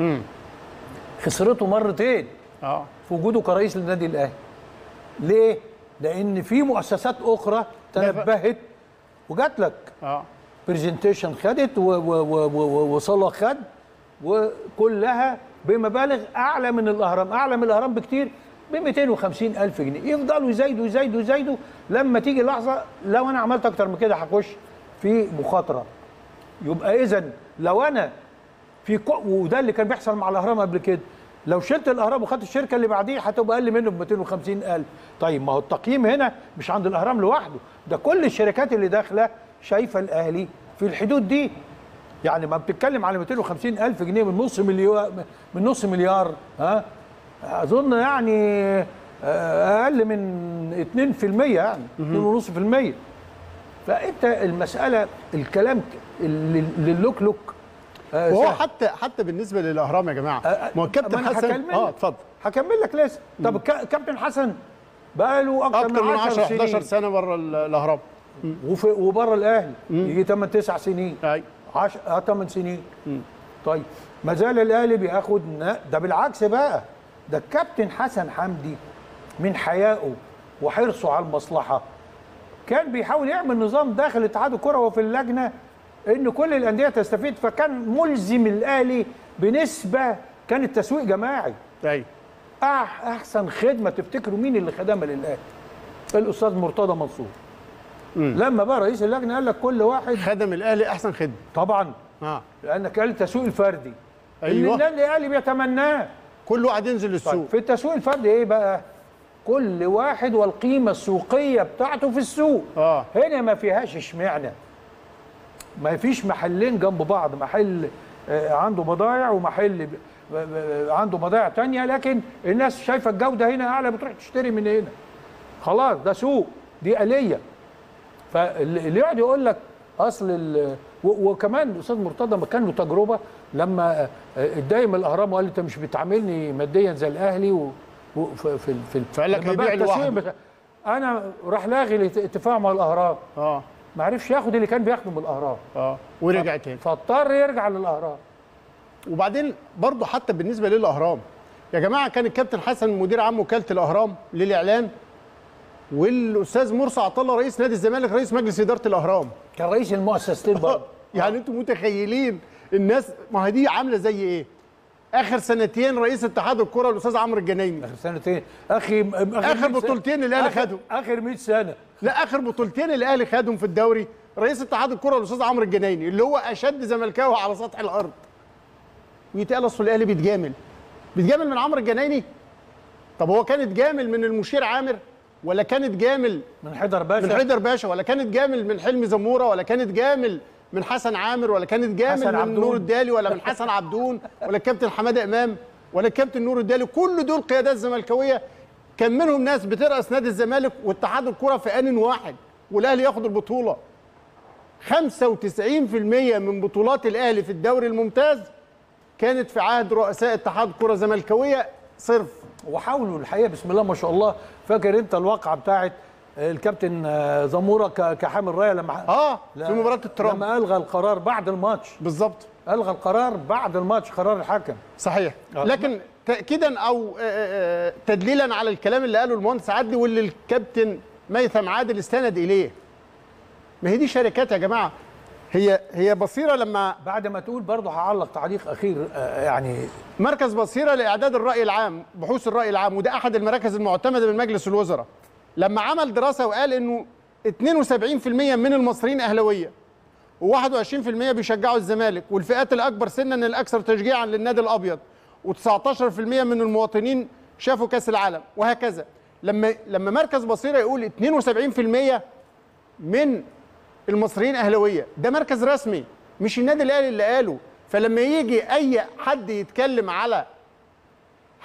خسرته مرتين اه في وجوده كرئيس للنادي الاهلي ليه لان في مؤسسات اخرى تنبهت وجات لك اه برزنتيشن خدت و- و- و- و- وصلاح خد وكلها بمبالغ اعلى من الاهرام اعلى من الاهرام بكتير ب 250 الف جنيه يفضلوا يزايدوا يزايدوا يزايدوا لما تيجي لحظه لو انا عملت اكتر من كده هخش في مخاطره يبقى اذا لو انا في كو... وده اللي كان بيحصل مع الاهرام قبل كده لو شلت الاهرام وخدت الشركه اللي بعديه هتبقى اقل منه ب 250 الف طيب ما هو التقييم هنا مش عند الاهرام لوحده ده كل الشركات اللي داخله شايفه الاهلي في الحدود دي يعني ما بتتكلم على 250 الف جنيه من نص مليار من نص مليار ها اظن يعني آه، اقل من 2% يعني 2.5% فانت المساله الكلام اللي اللي اللوك لوك آه، وهو سهل. حتى حتى بالنسبه للاهرام يا جماعه آه، ما هو الكابتن ما أنا حسن هكمل اه لك. اتفضل هكمل لك لسه طب الكا- كابتن حسن بقى له اكتر, اكتر من 10 10 11 سنين سنه بره ال- الاهرام وفي وبره الاهلي يجي 8 9 سنين اي 10 اه 8 سنين طيب ما زال الاهلي بياخد نا- ده بالعكس بقى ده الكابتن حسن حمدي من حيائه وحرصه على المصلحه كان بيحاول يعمل نظام داخل اتحاد الكره وفي اللجنه ان كل الانديه تستفيد فكان ملزم الاهلي بنسبه كان التسويق جماعي اي أح احسن خدمه تفتكروا مين اللي خدمها للاهلي الاستاذ مرتضى منصور لما بقى رئيس اللجنه قال لك كل واحد خدم الاهلي احسن خدمه طبعا اه لانك قال التسويق الفردي اللي أيوة. النادي الاهلي بيتمناه كل واحد ينزل السوق طيب في التسويق الفردي ايه بقى كل واحد والقيمه السوقيه بتاعته في السوق آه. هنا ما فيهاش اشمعنى ما فيش محلين جنب بعض محل آه، عنده بضائع ومحل ب- ب- ب- عنده بضائع تانية لكن الناس شايفه الجوده هنا اعلى بتروح تشتري من هنا خلاص ده سوق دي آلية فاللي يقعد يقول لك اصل ال- و- وكمان الاستاذ مرتضى ما كان له تجربه لما آه، اتضايق من الاهرام وقال لي انت مش بتعاملني ماديا زي الاهلي و و- في في في فقال لك لما بقى هيبيع التسويق لوحده. بتاع- انا راح لاغي الاتفاق مع الاهرام اه ما عرفش ياخد اللي كان بياخده من الاهرام اه ورجع تاني فاضطر يرجع للاهرام وبعدين برضه حتى بالنسبه للاهرام يا جماعه كان الكابتن حسن مدير عام وكاله الاهرام للاعلان والاستاذ مرسي عطا الله رئيس نادي الزمالك رئيس مجلس اداره الاهرام كان رئيس المؤسستين برضه يعني انتم متخيلين الناس ما هي دي عامله زي ايه اخر سنتين رئيس اتحاد الكره الاستاذ عمرو الجنايني اخر سنتين اخي آخر 100 سنة- بطولتين الأهلي آخر- خدهم. اخر 100 سنه لا اخر بطولتين الاهلي خدهم في الدوري رئيس اتحاد الكره الاستاذ عمرو الجنايني اللي هو اشد زملكاوي على سطح الارض ويتقال اصل الاهلي بيتجامل بيتجامل من عمرو الجنايني طب هو كانت جامل من المشير عامر ولا كانت جامل من حيدر باشا من حيدر باشا ولا كانت جامل من حلمي زموره ولا كانت جامل من حسن عامر ولا كانت جامل حسن من عبدون. نور الدالي ولا من حسن عبدون ولا الكابتن حماده امام ولا الكابتن نور الدالي كل دول قيادات زملكاويه كان منهم ناس بترأس نادي الزمالك واتحاد الكره في ان واحد والاهلي ياخد البطوله 95% من بطولات الاهلي في الدوري الممتاز كانت في عهد رؤساء اتحاد كره زملكاويه صرف وحاولوا الحقيقه بسم الله ما شاء الله فاكر انت الواقعه بتاعت الكابتن آه، زموره ك- كحامل رايه لما اه لا- في مباراه الترام لما الغى القرار بعد الماتش بالظبط الغى القرار بعد الماتش قرار الحكم صحيح آه. لكن تاكيدا او آه، آه، تدليلا على الكلام اللي قاله المهندس عدلي واللي الكابتن ميثم عادل استند اليه ما هي دي شركات يا جماعه هي هي بصيره لما بعد ما تقول برضه هعلق تعليق اخير آه، يعني مركز بصيره لاعداد الراي العام بحوث الراي العام وده احد المراكز المعتمده من مجلس الوزراء لما عمل دراسه وقال انه 72% من المصريين اهلاويه و21% بيشجعوا الزمالك والفئات الاكبر سنا الاكثر تشجيعا للنادي الابيض و19% من المواطنين شافوا كاس العالم وهكذا لما لما مركز بصيره يقول 72% من المصريين اهلاويه ده مركز رسمي مش النادي الاهلي اللي قاله فلما يجي اي حد يتكلم على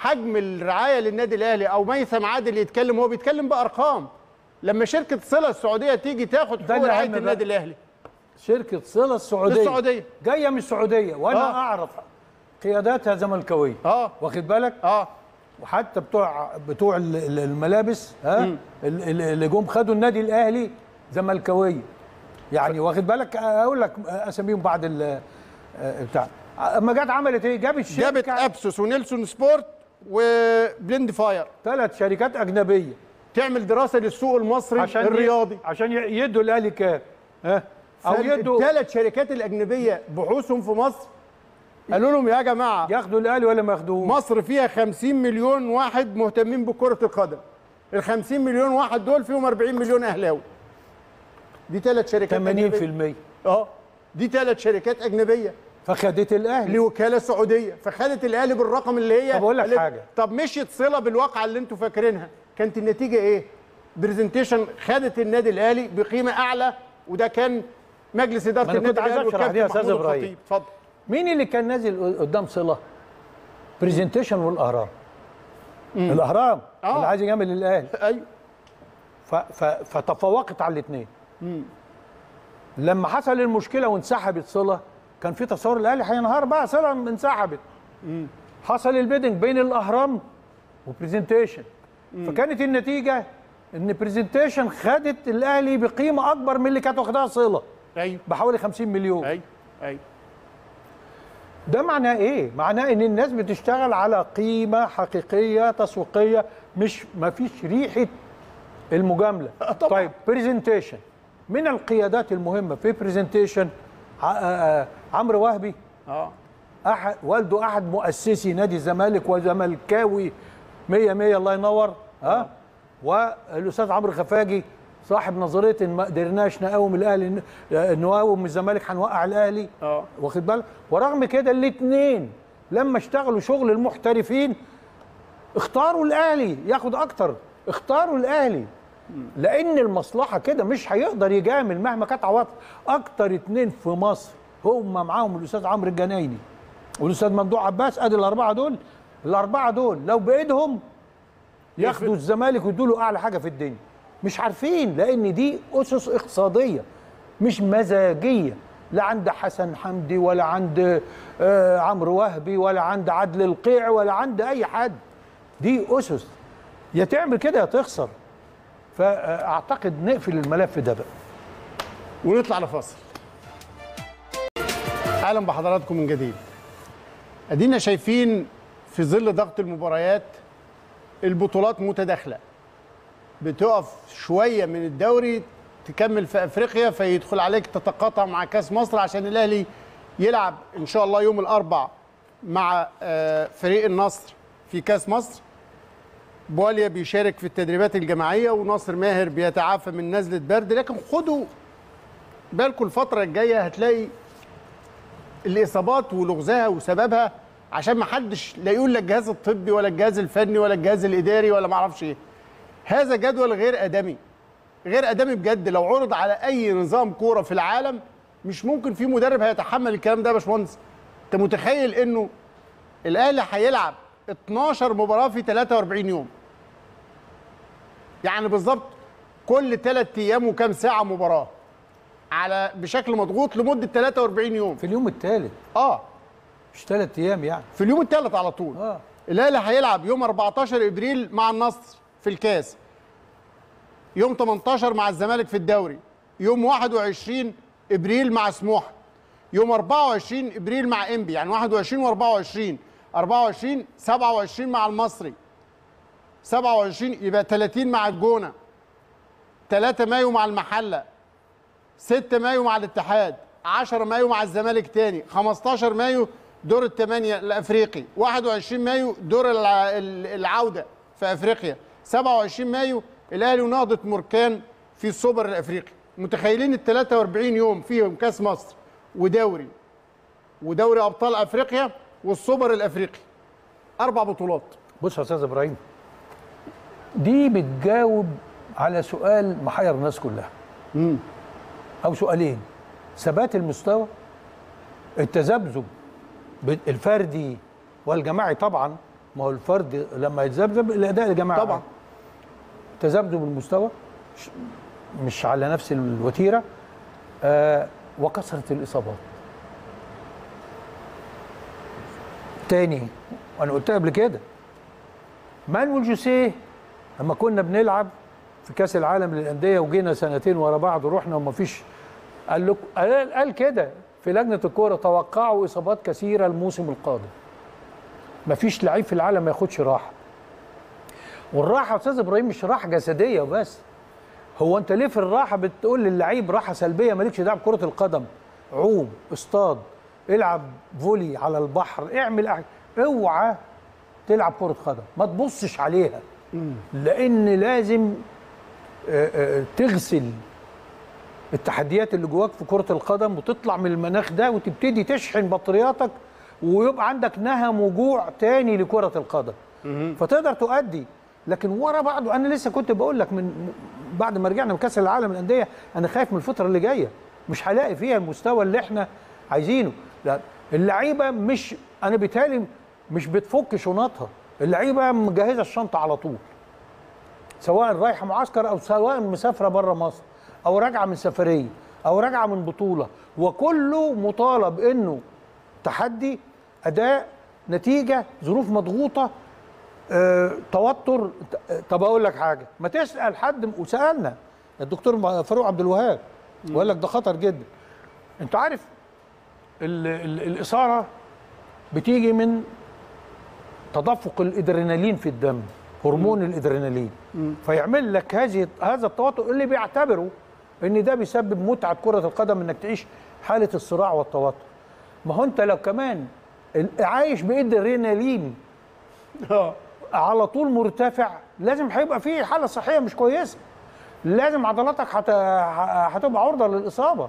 حجم الرعايه للنادي الاهلي او ميثم عادل يتكلم هو بيتكلم بارقام لما شركه صله السعوديه تيجي تاخد ده حقوق اللي رعايه أهم بقى. النادي الاهلي شركه صله السعوديه السعودية. جايه من السعوديه وانا آه. آه. اعرف قياداتها زملكاويه اه واخد بالك اه وحتى بتوع بتوع ال- ال- الملابس ها ال- ال- اللي جم خدوا النادي الاهلي زملكاويه يعني واخد بالك اقول لك اساميهم بعد ال بتاع اما جت عملت ايه جابت شركه جابت ابسوس ونيلسون سبورت وبلند فاير ثلاث شركات اجنبيه تعمل دراسه للسوق المصري عشان الرياضي عشان ي- يدوا الاهلي كام ها او يدوا الثلاث شركات الاجنبيه بحوثهم في مصر قالوا لهم يا جماعه ياخدوا الاهلي ولا ما ياخدوش مصر فيها 50 مليون واحد مهتمين بكره القدم ال 50 مليون واحد دول فيهم 40 مليون اهلاوي دي ثلاث شركات 80% أجنبية. اه دي ثلاث شركات اجنبيه فخدت الاهلي لوكاله سعوديه فخدت الاهلي بالرقم اللي هي طب أقول لك قالت- حاجة. طب مشيت صله بالواقعه اللي انتوا فاكرينها كانت النتيجه ايه برزنتيشن خدت النادي الاهلي بقيمه اعلى وده كان مجلس اداره ما أنا النادي كنت عايز الاهلي أشرح دي يا والكابتن أستاذ محمود إبراهيم. الخطيب اتفضل مين اللي كان نازل قدام صله برزنتيشن والاهرام الاهرام آه. اللي عايز يعمل الاهلي ايوه ف... ف... فتفوقت على الاثنين لما حصل المشكله وانسحبت صله كان في تصور الاهلي هينهار بقى صله انسحبت حصل البيدنج بين الاهرام وبرزنتيشن فكانت النتيجه ان برزنتيشن خدت الاهلي بقيمه اكبر من اللي كانت واخداها صله ايوه بحوالي 50 مليون ايوه ايوه ده معناه ايه؟ معناه ان الناس بتشتغل على قيمه حقيقيه تسويقيه مش ما فيش ريحه المجامله. طبعاً. طيب برزنتيشن من القيادات المهمه في برزنتيشن عمرو وهبي اه احد والده احد مؤسسي نادي الزمالك وزملكاوي 100 100 الله ينور ها والاستاذ عمرو خفاجي صاحب نظريه ان ما قدرناش نقاوم الاهلي ن- نقاوم الزمالك هنوقع الاهلي اه واخد بالك ورغم كده الاثنين لما اشتغلوا شغل المحترفين اختاروا الاهلي ياخد اكتر اختاروا الاهلي لان المصلحه كده مش هيقدر يجامل مهما كانت عواطف اكتر اتنين في مصر هم معاهم الاستاذ عمرو الجنايني والاستاذ ممدوح عباس ادي الاربعه دول الاربعه دول لو بايدهم ياخدوا الزمالك ويدوا له اعلى حاجه في الدنيا مش عارفين لان دي اسس اقتصاديه مش مزاجيه لا عند حسن حمدي ولا عند آه، عمرو وهبي ولا عند عدل القيع ولا عند اي حد دي اسس يا تعمل كده يا تخسر فاعتقد نقفل الملف ده بقى ونطلع لفاصل اهلا بحضراتكم من جديد ادينا شايفين في ظل ضغط المباريات البطولات متداخله بتقف شويه من الدوري تكمل في افريقيا فيدخل عليك تتقاطع مع كاس مصر عشان الاهلي يلعب ان شاء الله يوم الاربع مع آه، فريق النصر في كاس مصر بواليا بيشارك في التدريبات الجماعيه وناصر ماهر بيتعافى من نزله برد لكن خدوا بالكم الفتره الجايه هتلاقي الاصابات ولغزها وسببها عشان ما حدش لا يقول لا الجهاز الطبي ولا الجهاز الفني ولا الجهاز الاداري ولا ما اعرفش ايه هذا جدول غير ادمي غير ادمي بجد لو عرض على اي نظام كوره في العالم مش ممكن في مدرب هيتحمل الكلام ده يا باشمهندس انت متخيل انه الاهلي هيلعب 12 مباراه في 43 يوم يعني بالظبط كل ثلاث ايام وكام ساعه مباراه على بشكل مضغوط لمده 43 يوم في اليوم الثالث اه مش ثلاث ايام يعني في اليوم الثالث على طول اه الاهلي هيلعب يوم 14 ابريل مع النصر في الكاس يوم 18 مع الزمالك في الدوري يوم 21 ابريل مع سموحه يوم 24 ابريل مع انبي يعني 21 و24 24 27 مع المصري 27 يبقى 30 مع الجونه 3 مايو مع المحله 6 مايو مع الاتحاد 10 مايو مع الزمالك تاني 15 مايو دور الثمانية الأفريقي 21 مايو دور الع- ال- العودة في أفريقيا 27 مايو الأهلي ونهضة مركان في السوبر الأفريقي متخيلين ال 43 يوم فيهم كأس مصر ودوري ودوري أبطال أفريقيا والسوبر الأفريقي أربع بطولات بص يا استاذ ابراهيم دي بتجاوب على سؤال محير الناس كلها او سؤالين ثبات المستوى التذبذب ب- الفردي والجماعي طبعا ما هو الفرد لما يتذبذب الاداء الجماعي طبعا. تذبذب المستوى مش- مش على نفس الوتيره آه وكثره الاصابات تاني وانا قلتها قبل كده مانويل جوسيه لما كنا بنلعب في كاس العالم للانديه وجينا سنتين ورا بعض ورحنا ومفيش قال لك قال, قال كده في لجنه الكوره توقعوا اصابات كثيره الموسم القادم مفيش لعيب في العالم ما ياخدش راحه والراحه يا استاذ ابراهيم مش راحه جسديه وبس هو انت ليه في الراحه بتقول للعيب راحه سلبيه مالكش دعوه بكره القدم عوم اصطاد العب فولي على البحر اعمل أح... اوعى تلعب كره قدم ما تبصش عليها لان لازم آه، آه، تغسل التحديات اللي جواك في كره القدم وتطلع من المناخ ده وتبتدي تشحن بطارياتك ويبقى عندك نهم وجوع تاني لكره القدم فتقدر تؤدي لكن ورا بعضه انا لسه كنت بقول لك من بعد ما رجعنا من كاس العالم للانديه انا خايف من الفتره اللي جايه مش هلاقي فيها المستوى اللي احنا عايزينه لا اللعيبه مش انا بيتهيألي مش بتفك شنطها اللعيبه مجهزه الشنطه على طول سواء رايحه معسكر او سواء مسافره بره مصر او راجعه من سفريه او راجعه من بطوله وكله مطالب انه تحدي اداء نتيجه ظروف مضغوطه آه، توتر ت- طب اقول لك حاجه ما تسال حد وسالنا الدكتور فاروق عبد الوهاب وقال لك ده خطر جدا انت عارف ال ال الاثاره بتيجي من تدفق الادرينالين في الدم هرمون الادرينالين فيعمل لك هذه هذا التوتر اللي بيعتبروا ان ده بيسبب متعه كره القدم انك تعيش حاله الصراع والتوتر ما هو انت لو كمان ال- عايش بادرينالين على طول مرتفع لازم هيبقى فيه حاله صحيه مش كويسه لازم عضلاتك هت... هتبقى عرضه للاصابه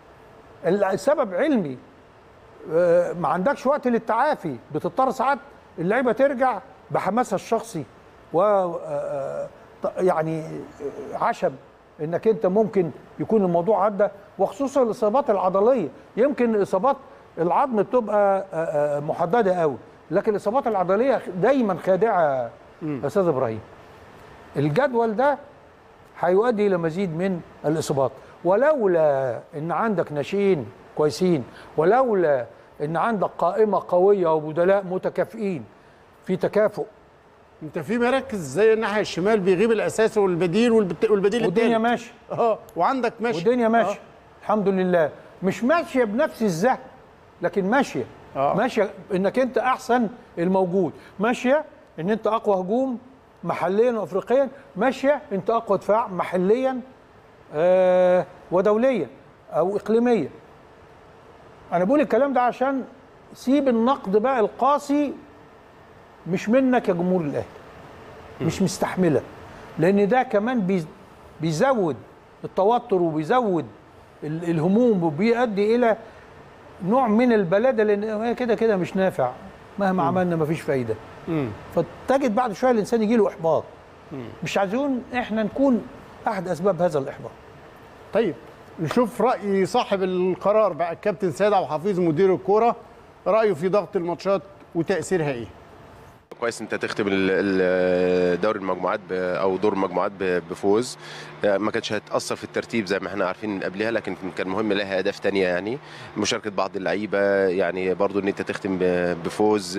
السبب علمي آه، ما عندكش وقت للتعافي بتضطر ساعات اللعيبه ترجع بحماسها الشخصي و آه، ط- يعني آه، عشم انك انت ممكن يكون الموضوع عدى وخصوصا الاصابات العضليه يمكن اصابات العظم بتبقى آه، آه، محدده قوي لكن الاصابات العضليه دايما خادعه يا استاذ ابراهيم الجدول ده هيؤدي الى مزيد من الاصابات ولولا ان عندك ناشئين كويسين ولولا ان عندك قائمه قويه وبدلاء متكافئين في تكافؤ انت في مراكز زي الناحيه الشمال بيغيب الاساسي والبديل والبت- والبديل والدنيا التالت. ماشيه اه وعندك ماشي والدنيا ماشيه الحمد لله مش ماشيه بنفس الزهق لكن ماشيه آه. ماشيه انك انت احسن الموجود ماشيه ان انت اقوى هجوم محليا وافريقيا ماشيه انت اقوى دفاع محليا آه ودوليا او اقليميا انا بقول الكلام ده عشان سيب النقد بقى القاسي مش منك يا جمهور الاهلي مش مستحمله لان ده كمان بيز- بيزود التوتر وبيزود ال- الهموم وبيؤدي الى نوع من البلاده لان هي كده كده مش نافع مهما عملنا مفيش فايده فتجد بعد شويه الانسان يجي له احباط مش عايزين احنا نكون احد اسباب هذا الاحباط طيب نشوف راي صاحب القرار بقى الكابتن سيد عبد الحفيظ مدير الكوره رايه في ضغط الماتشات وتاثيرها ايه كويس انت تختم ال- ال- دوري المجموعات ب- او دور المجموعات ب- بفوز آه، ما كانتش هتاثر في الترتيب زي ما احنا عارفين من قبلها لكن كان مهم لها اهداف تانية يعني مشاركه بعض اللعيبه يعني برضو ان انت تختم ب- بفوز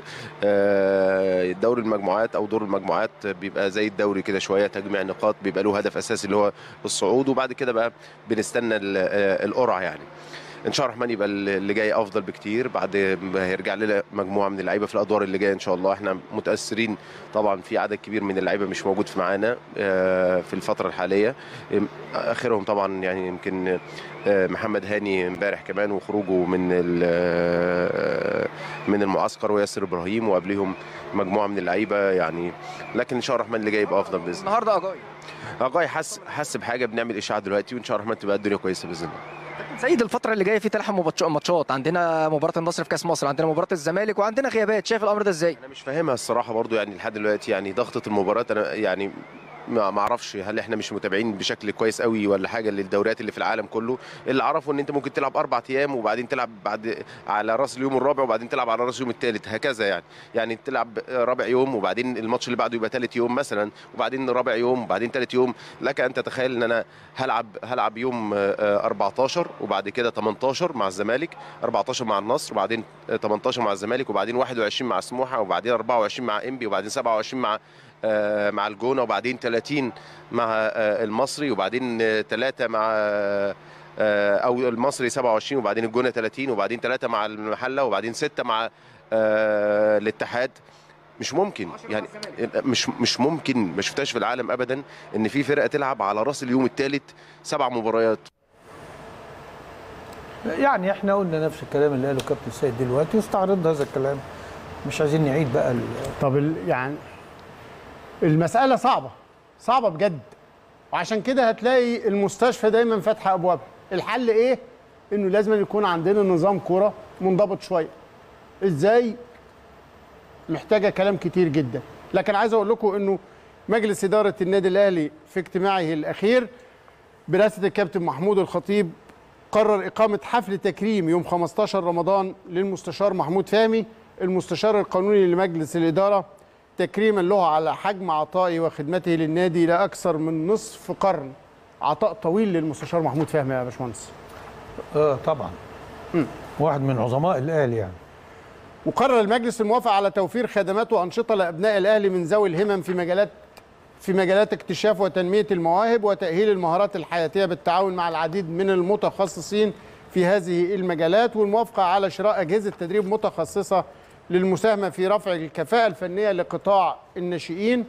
آه، دوري المجموعات او دور المجموعات بيبقى زي الدوري كده شويه تجميع نقاط بيبقى له هدف اساسي اللي هو الصعود وبعد كده بقى بنستنى ال- آه، القرعه يعني ان شاء الله الرحمن يبقى اللي جاي افضل بكتير بعد ما هيرجع لنا مجموعه من اللعيبه في الادوار اللي جايه ان شاء الله احنا متاثرين طبعا في عدد كبير من اللعيبه مش موجود في معانا آه، في الفتره الحاليه آم، اخرهم طبعا يعني يمكن آه، محمد هاني امبارح كمان وخروجه من ال- آه، من المعسكر وياسر ابراهيم وقبلهم مجموعه من اللعيبه يعني لكن ان شاء الله الرحمن اللي جاي يبقى افضل باذن الله النهارده اجاي اجاي حس حس بحاجه بنعمل اشاعه دلوقتي وان شاء الله الرحمن تبقى الدنيا كويسه باذن الله سيد الفتره اللي جايه في تلاحم مباتش- ماتشات عندنا مباراه النصر في كاس مصر عندنا مباراه الزمالك وعندنا غيابات شايف الامر ده ازاي انا مش فاهمها الصراحه برضو يعني لحد دلوقتي يعني ضغطه المباراه انا يعني ما ما اعرفش هل احنا مش متابعين بشكل كويس قوي ولا حاجه للدوريات اللي في العالم كله اللي اعرفه ان انت ممكن تلعب اربع ايام وبعدين تلعب بعد على راس اليوم الرابع وبعدين تلعب على راس اليوم الثالث هكذا يعني يعني تلعب رابع يوم وبعدين الماتش اللي بعده يبقى ثالث يوم مثلا وبعدين رابع يوم وبعدين ثالث يوم لك ان تتخيل ان انا هلعب هلعب يوم آه، آه، 14 وبعد كده 18 مع الزمالك 14 مع النصر وبعدين آه، 18 مع الزمالك وبعدين 21 مع سموحه وبعدين 24 مع انبي وبعدين 27 مع آه، مع الجونه وبعدين 30 مع آه، المصري وبعدين 3 مع آه، آه، او المصري 27 وبعدين الجونه 30 وبعدين 3 مع المحله وبعدين 6 مع آه، الاتحاد مش ممكن يعني مش مش ممكن ما شفتهاش في العالم ابدا ان في فرقه تلعب على راس اليوم الثالث سبع مباريات يعني احنا قلنا نفس الكلام اللي قاله كابتن سيد دلوقتي واستعرضنا هذا الكلام مش عايزين نعيد بقى ال- طب ال- يعني المسألة صعبة صعبة بجد وعشان كده هتلاقي المستشفى دايما فاتحة أبوابها الحل إيه؟ إنه لازم يكون عندنا نظام كرة منضبط شوية إزاي؟ محتاجة كلام كتير جدا لكن عايز أقول لكم إنه مجلس إدارة النادي الأهلي في اجتماعه الأخير برئاسة الكابتن محمود الخطيب قرر إقامة حفل تكريم يوم 15 رمضان للمستشار محمود فهمي المستشار القانوني لمجلس الإدارة تكريما له على حجم عطائه وخدمته للنادي لأكثر من نصف قرن عطاء طويل للمستشار محمود فهمي يا باشمهندس اه طبعا واحد من عظماء الاهلي يعني وقرر المجلس الموافقة على توفير خدمات وأنشطة لأبناء الأهلي من ذوي الهمم في مجالات في مجالات اكتشاف وتنمية المواهب وتأهيل المهارات الحياتية بالتعاون مع العديد من المتخصصين في هذه المجالات والموافقة على شراء أجهزة تدريب متخصصة للمساهمة في رفع الكفاءة الفنية لقطاع الناشئين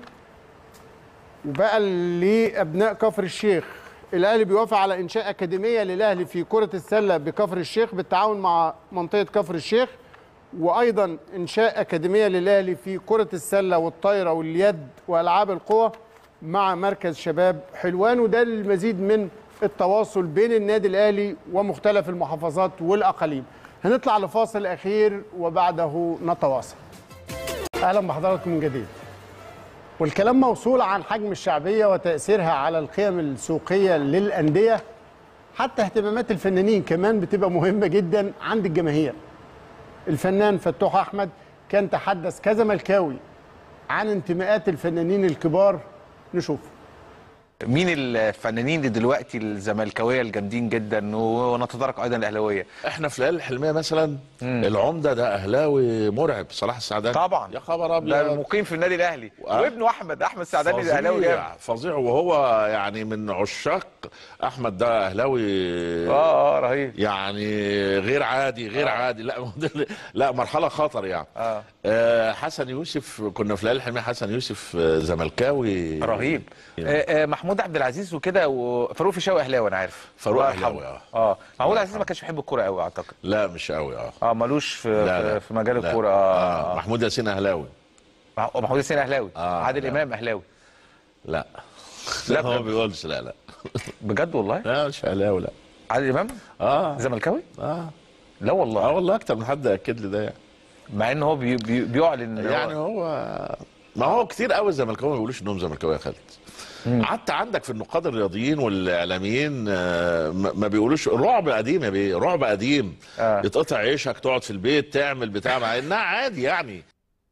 وبقى لأبناء كفر الشيخ الأهلي بيوافق على إنشاء أكاديمية للأهلي في كرة السلة بكفر الشيخ بالتعاون مع منطقة كفر الشيخ وايضا انشاء اكاديميه للاهلي في كره السله والطايره واليد والعاب القوى مع مركز شباب حلوان وده للمزيد من التواصل بين النادي الاهلي ومختلف المحافظات والاقاليم هنطلع لفاصل اخير وبعده نتواصل اهلا بحضراتكم من جديد والكلام موصول عن حجم الشعبيه وتاثيرها على القيم السوقيه للانديه حتى اهتمامات الفنانين كمان بتبقى مهمه جدا عند الجماهير الفنان فتوح احمد كان تحدث كزملكاوي عن انتماءات الفنانين الكبار نشوف مين الفنانين اللي دلوقتي الزملكاويه الجامدين جدا ونتطرق ايضا الاهلاويه احنا في الليالي الحلميه مثلا العمده ده اهلاوي مرعب صلاح السعداني طبعا يا خبر ابيض ده المقيم في النادي الاهلي وابنه احمد احمد السعداني اهلاوي جامد فظيع فظيع وهو يعني من عشاق احمد ده اهلاوي اه اه رهيب يعني غير عادي غير آه. عادي لا لا مرحله خطر يعني اه, آه حسن يوسف كنا في الليالي الحلميه حسن يوسف آه، زملكاوي رهيب آه آه محمود عبد العزيز وكده وفاروق فيشاوي اهلاوي انا عارف فاروق الله يرحمه. أهلاوي، آه. اه محمود عبد العزيز ما كانش بيحب الكوره قوي اعتقد لا مش قوي اه اه ملوش في لا في, لا. في مجال لا. الكوره اه, آه. محمود ياسين اهلاوي مح- محمود حسين اهلاوي آه، عادل لا. امام اهلاوي لا لا لا هو ما بجد. بيقولش لا لا بجد والله لا مش اهلاوي لا عادل امام اه زملكاوي اه لا والله اه والله اكتر من حد اكد لي ده يعني مع ان هو بي بي بيعلن إن هو- يعني هو ما هو كتير قوي الزملكاويه ما بيقولوش انهم زملكاويه يا خالد حتى عندك في النقاد الرياضيين والاعلاميين آه، ما ما بيقولوش رعب قديم يا بيه رعب قديم آه. يتقطع عيشك تقعد في البيت تعمل بتاع مع انها عادي يعني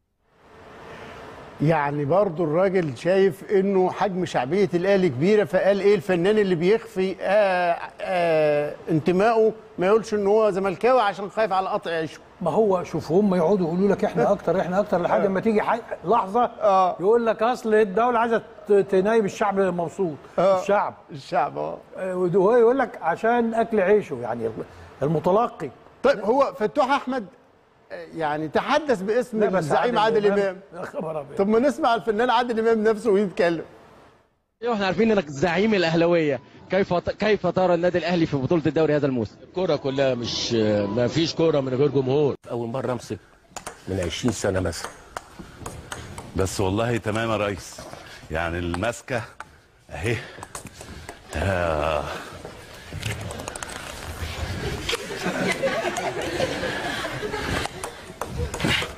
يعني برضو الراجل شايف انه حجم شعبيه الاهلي كبيره فقال ايه الفنان اللي بيخفي آه آه انتمائه ما يقولش ان هو زملكاوي عشان خايف على قطع عيشه ما هو شوف هم يقعدوا يقولوا لك احنا اكتر احنا اكتر لحد ما تيجي حي... لحظه آه. يقول لك اصل الدوله عايزه ت- تنايم الشعب مبسوط آه. الشعب الشعب اه آه، وهو يقول لك عشان اكل عيشه يعني المتلقي طيب هو فتوح احمد آه، يعني تحدث باسم لا، بس الزعيم عادل امام يا خبر ابيض طب ما نسمع الفنان عادل امام نفسه ويتكلم ايوه احنا عارفين انك زعيم الاهلاويه كيف كيف ترى النادي الاهلي في بطوله الدوري هذا الموسم الكرة كلها مش ما فيش كرة من غير جمهور اول مره امسك من 20 سنه مثلا بس والله تمام يا ريس يعني الماسكه اهي آه.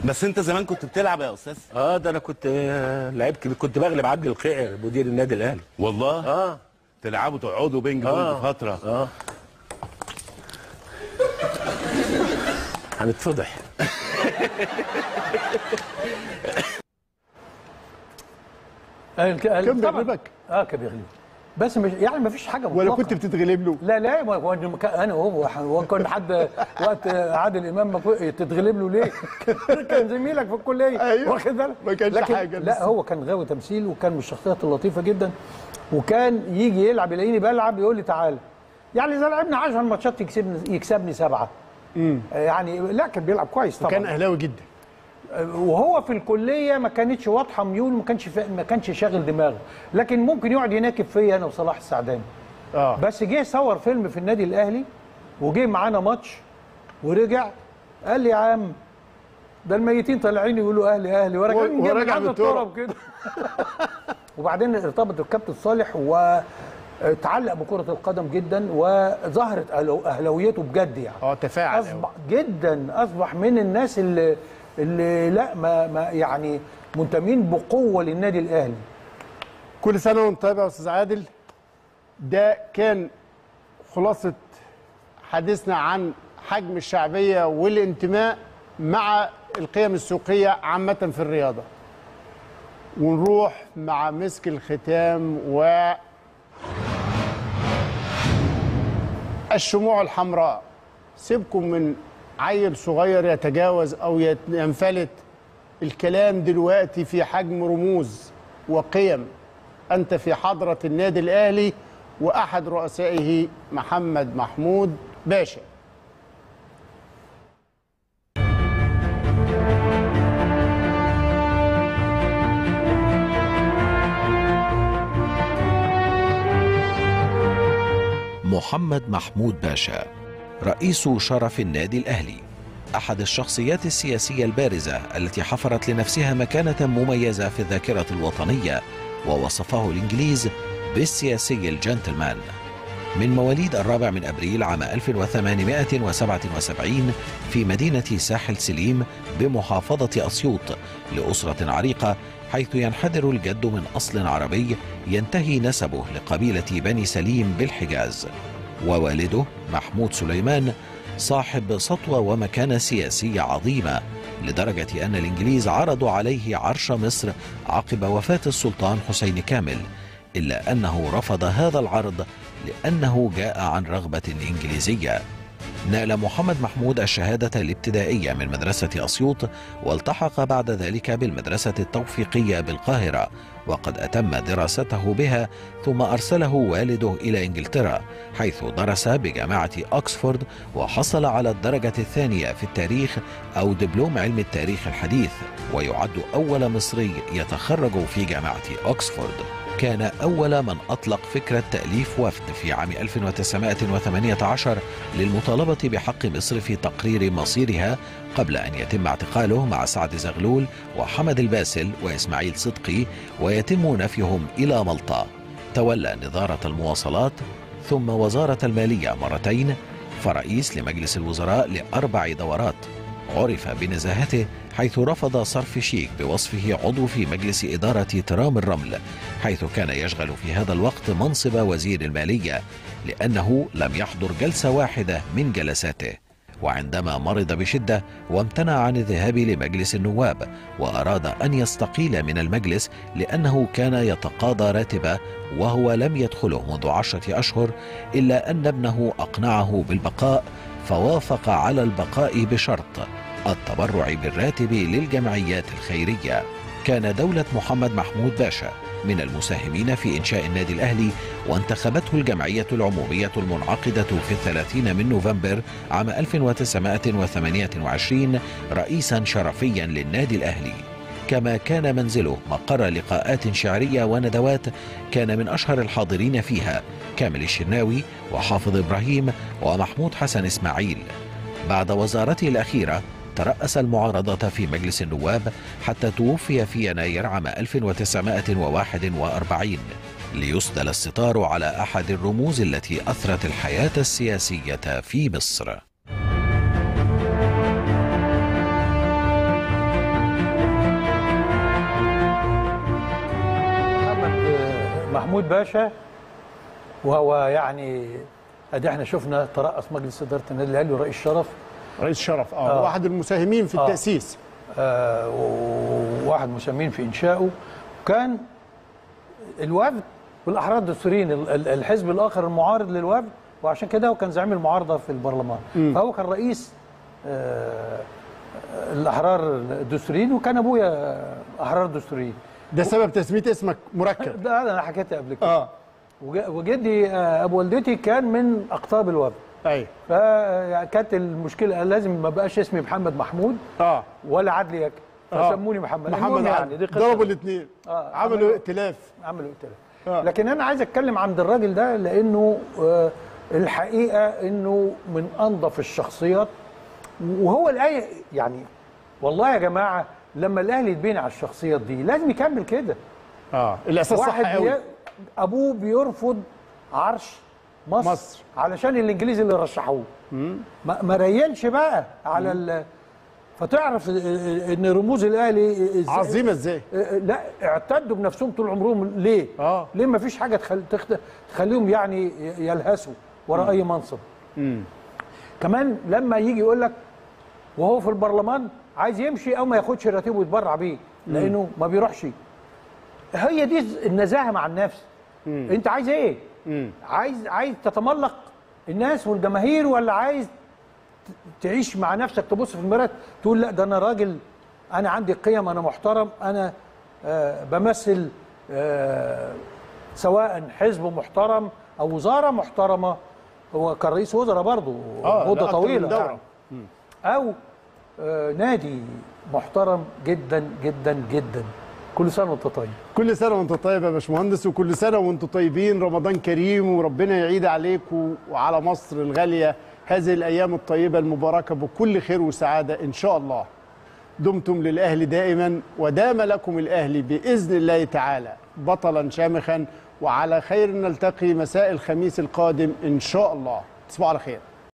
بس انت زمان كنت بتلعب يا استاذ اه ده انا كنت آه، لعبت كنت بغلب عبد القيع مدير النادي الاهلي والله اه تلعبوا تقعدوا بينج آه. بونج فتره اه هنتفضح الك- كم طبعاً. دربك؟ اه كان بيغلب بس مش يعني ما فيش حاجه ولا مطلقة. كنت بتتغلب له لا لا ما هو إنه كان- انا وهو هو كان حد وقت عادل امام ما كو- تتغلب له ليه؟ كان زميلك في الكليه أيوة. واخد بالك؟ ما كانش لكن حاجة لا لسه. هو كان غاوي تمثيل وكان من الشخصيات اللطيفه جدا وكان يجي يلعب يلاقيني بلعب يقول لي تعالى يعني اذا لعبنا 10 ماتشات يكسبني يكسبني سبعه يعني لا كان بيلعب كويس طبعا كان اهلاوي جدا وهو في الكليه ما كانتش واضحه ميول ما كانش فا- ما كانش شاغل دماغه لكن ممكن يقعد يناكب فيا انا وصلاح السعداني اه بس جه صور فيلم في النادي الاهلي وجه معانا ماتش ورجع قال لي يا عم ده الميتين طالعين يقولوا اهلي اهلي وراجعين و- جاي من وراجع عند بالتراب. التراب كده وبعدين ارتبط الكابتن صالح وتعلق بكره القدم جدا وظهرت أهلو- اهلاويته بجد يعني اه تفاعل أوي. اصبح جدا اصبح من الناس اللي اللي لا ما, ما يعني منتمين بقوه للنادي الاهلي كل سنه وانت طيب يا استاذ عادل ده كان خلاصه حديثنا عن حجم الشعبيه والانتماء مع القيم السوقيه عامه في الرياضه ونروح مع مسك الختام و الشموع الحمراء سيبكم من عيل صغير يتجاوز او يت- ينفلت الكلام دلوقتي في حجم رموز وقيم انت في حضره النادي الاهلي واحد رؤسائه محمد محمود باشا محمد محمود باشا رئيس شرف النادي الأهلي أحد الشخصيات السياسية البارزة التي حفرت لنفسها مكانة مميزة في الذاكرة الوطنية ووصفه الإنجليز بالسياسي الجنتلمان من مواليد الرابع من أبريل عام 1877 في مدينة ساحل سليم بمحافظة أسيوط لأسرة عريقة حيث ينحدر الجد من أصل عربي ينتهي نسبه لقبيلة بني سليم بالحجاز ووالده محمود سليمان صاحب سطوة ومكانة سياسية عظيمة لدرجة أن الإنجليز عرضوا عليه عرش مصر عقب وفاة السلطان حسين كامل إلا أنه رفض هذا العرض لأنه جاء عن رغبة إنجليزية نال محمد محمود الشهادة الابتدائية من مدرسة أسيوط والتحق بعد ذلك بالمدرسة التوفيقية بالقاهرة وقد أتم دراسته بها ثم أرسله والده إلى إنجلترا حيث درس بجامعة أكسفورد وحصل على الدرجة الثانية في التاريخ أو دبلوم علم التاريخ الحديث ويعد أول مصري يتخرج في جامعة أكسفورد كان أول من أطلق فكرة تأليف وفد في عام 1918 للمطالبة بحق مصر في تقرير مصيرها قبل أن يتم اعتقاله مع سعد زغلول وحمد الباسل وإسماعيل صدقي ويتم نفيهم إلى ملطا تولى نظارة المواصلات ثم وزارة المالية مرتين فرئيس لمجلس الوزراء لأربع دورات عرف بنزاهته حيث رفض صرف شيك بوصفه عضو في مجلس إدارة ترام الرمل حيث كان يشغل في هذا الوقت منصب وزير المالية لأنه لم يحضر جلسة واحدة من جلساته وعندما مرض بشدة وامتنع عن الذهاب لمجلس النواب وأراد أن يستقيل من المجلس لأنه كان يتقاضى راتبه وهو لم يدخله منذ عشرة أشهر إلا أن ابنه أقنعه بالبقاء فوافق على البقاء بشرط التبرع بالراتب للجمعيات الخيرية كان دولة محمد محمود باشا من المساهمين في إنشاء النادي الأهلي وانتخبته الجمعية العمومية المنعقدة في الثلاثين من نوفمبر عام 1928 رئيسا شرفيا للنادي الأهلي كما كان منزله مقر لقاءات شعرية وندوات كان من أشهر الحاضرين فيها كامل الشناوي وحافظ إبراهيم ومحمود حسن إسماعيل بعد وزارته الأخيرة ترأس المعارضة في مجلس النواب حتى توفي في يناير عام 1941 ليسدل الستار على أحد الرموز التي أثرت الحياة السياسية في مصر محمود باشا وهو يعني ادي احنا شفنا ترأس مجلس اداره النادي الاهلي ورئيس شرف رئيس شرف اه, واحد المساهمين في آه. التاسيس آه وواحد مسمين في انشائه وكان الوفد والاحرار الدستوريين ال- ال- الحزب الاخر المعارض للوفد وعشان كده هو كان زعيم المعارضه في البرلمان مم. فهو كان رئيس آه الاحرار الدستوريين وكان ابويا احرار دستوريين ده سبب تسميه اسمك مركب ده انا حكيتها قبل كده اه وج- وجدي آه، ابو والدتي كان من اقطاب الوفد ايوه فكانت المشكله لازم ما بقاش اسمي محمد محمود اه ولا عدلي ياك آه. فسموني محمد محمد المهم يعني يعني دي قصة. ضربوا الاثنين آه، عملوا ائتلاف عملوا ائتلاف آه. لكن انا عايز اتكلم عند الراجل ده لانه آه، الحقيقه انه من انظف الشخصيات وهو الايه يعني والله يا جماعه لما الاهلي يتبني على الشخصيات دي لازم يكمل كده اه الاساس صح واحد قوي بي... ابوه بيرفض عرش مصر, مصر. علشان الانجليز اللي رشحوه ما, ما ريلش بقى على ال... فتعرف ان رموز الاهلي إز- عظيمه ازاي لا اعتدوا بنفسهم طول عمرهم ليه؟ اه ليه ما فيش حاجه تخل... تخت... تخليهم يعني يلهثوا وراء اي منصب امم كمان لما يجي يقول لك وهو في البرلمان عايز يمشي او ما ياخدش راتبه ويتبرع بيه لانه ما بيروحش هي دي النزاهه مع النفس مم. انت عايز ايه مم. عايز عايز تتملق الناس والجماهير ولا عايز ت- تعيش مع نفسك تبص في المرايه تقول لا ده انا راجل انا عندي قيم انا محترم انا آه بمثل آه سواء حزب محترم او وزاره محترمه هو كان رئيس وزراء برضه اه مده لا، أكتر من طويله دورة. يعني. او آه نادي محترم جدا جدا جدا كل سنه وانت طيب كل سنه وانت طيب يا باشمهندس وكل سنه وانتم طيبين رمضان كريم وربنا يعيد عليكم وعلى مصر الغاليه هذه الايام الطيبه المباركه بكل خير وسعاده ان شاء الله دمتم للاهلي دائما ودام لكم الاهلي باذن الله تعالى بطلا شامخا وعلى خير نلتقي مساء الخميس القادم ان شاء الله تصبحوا على خير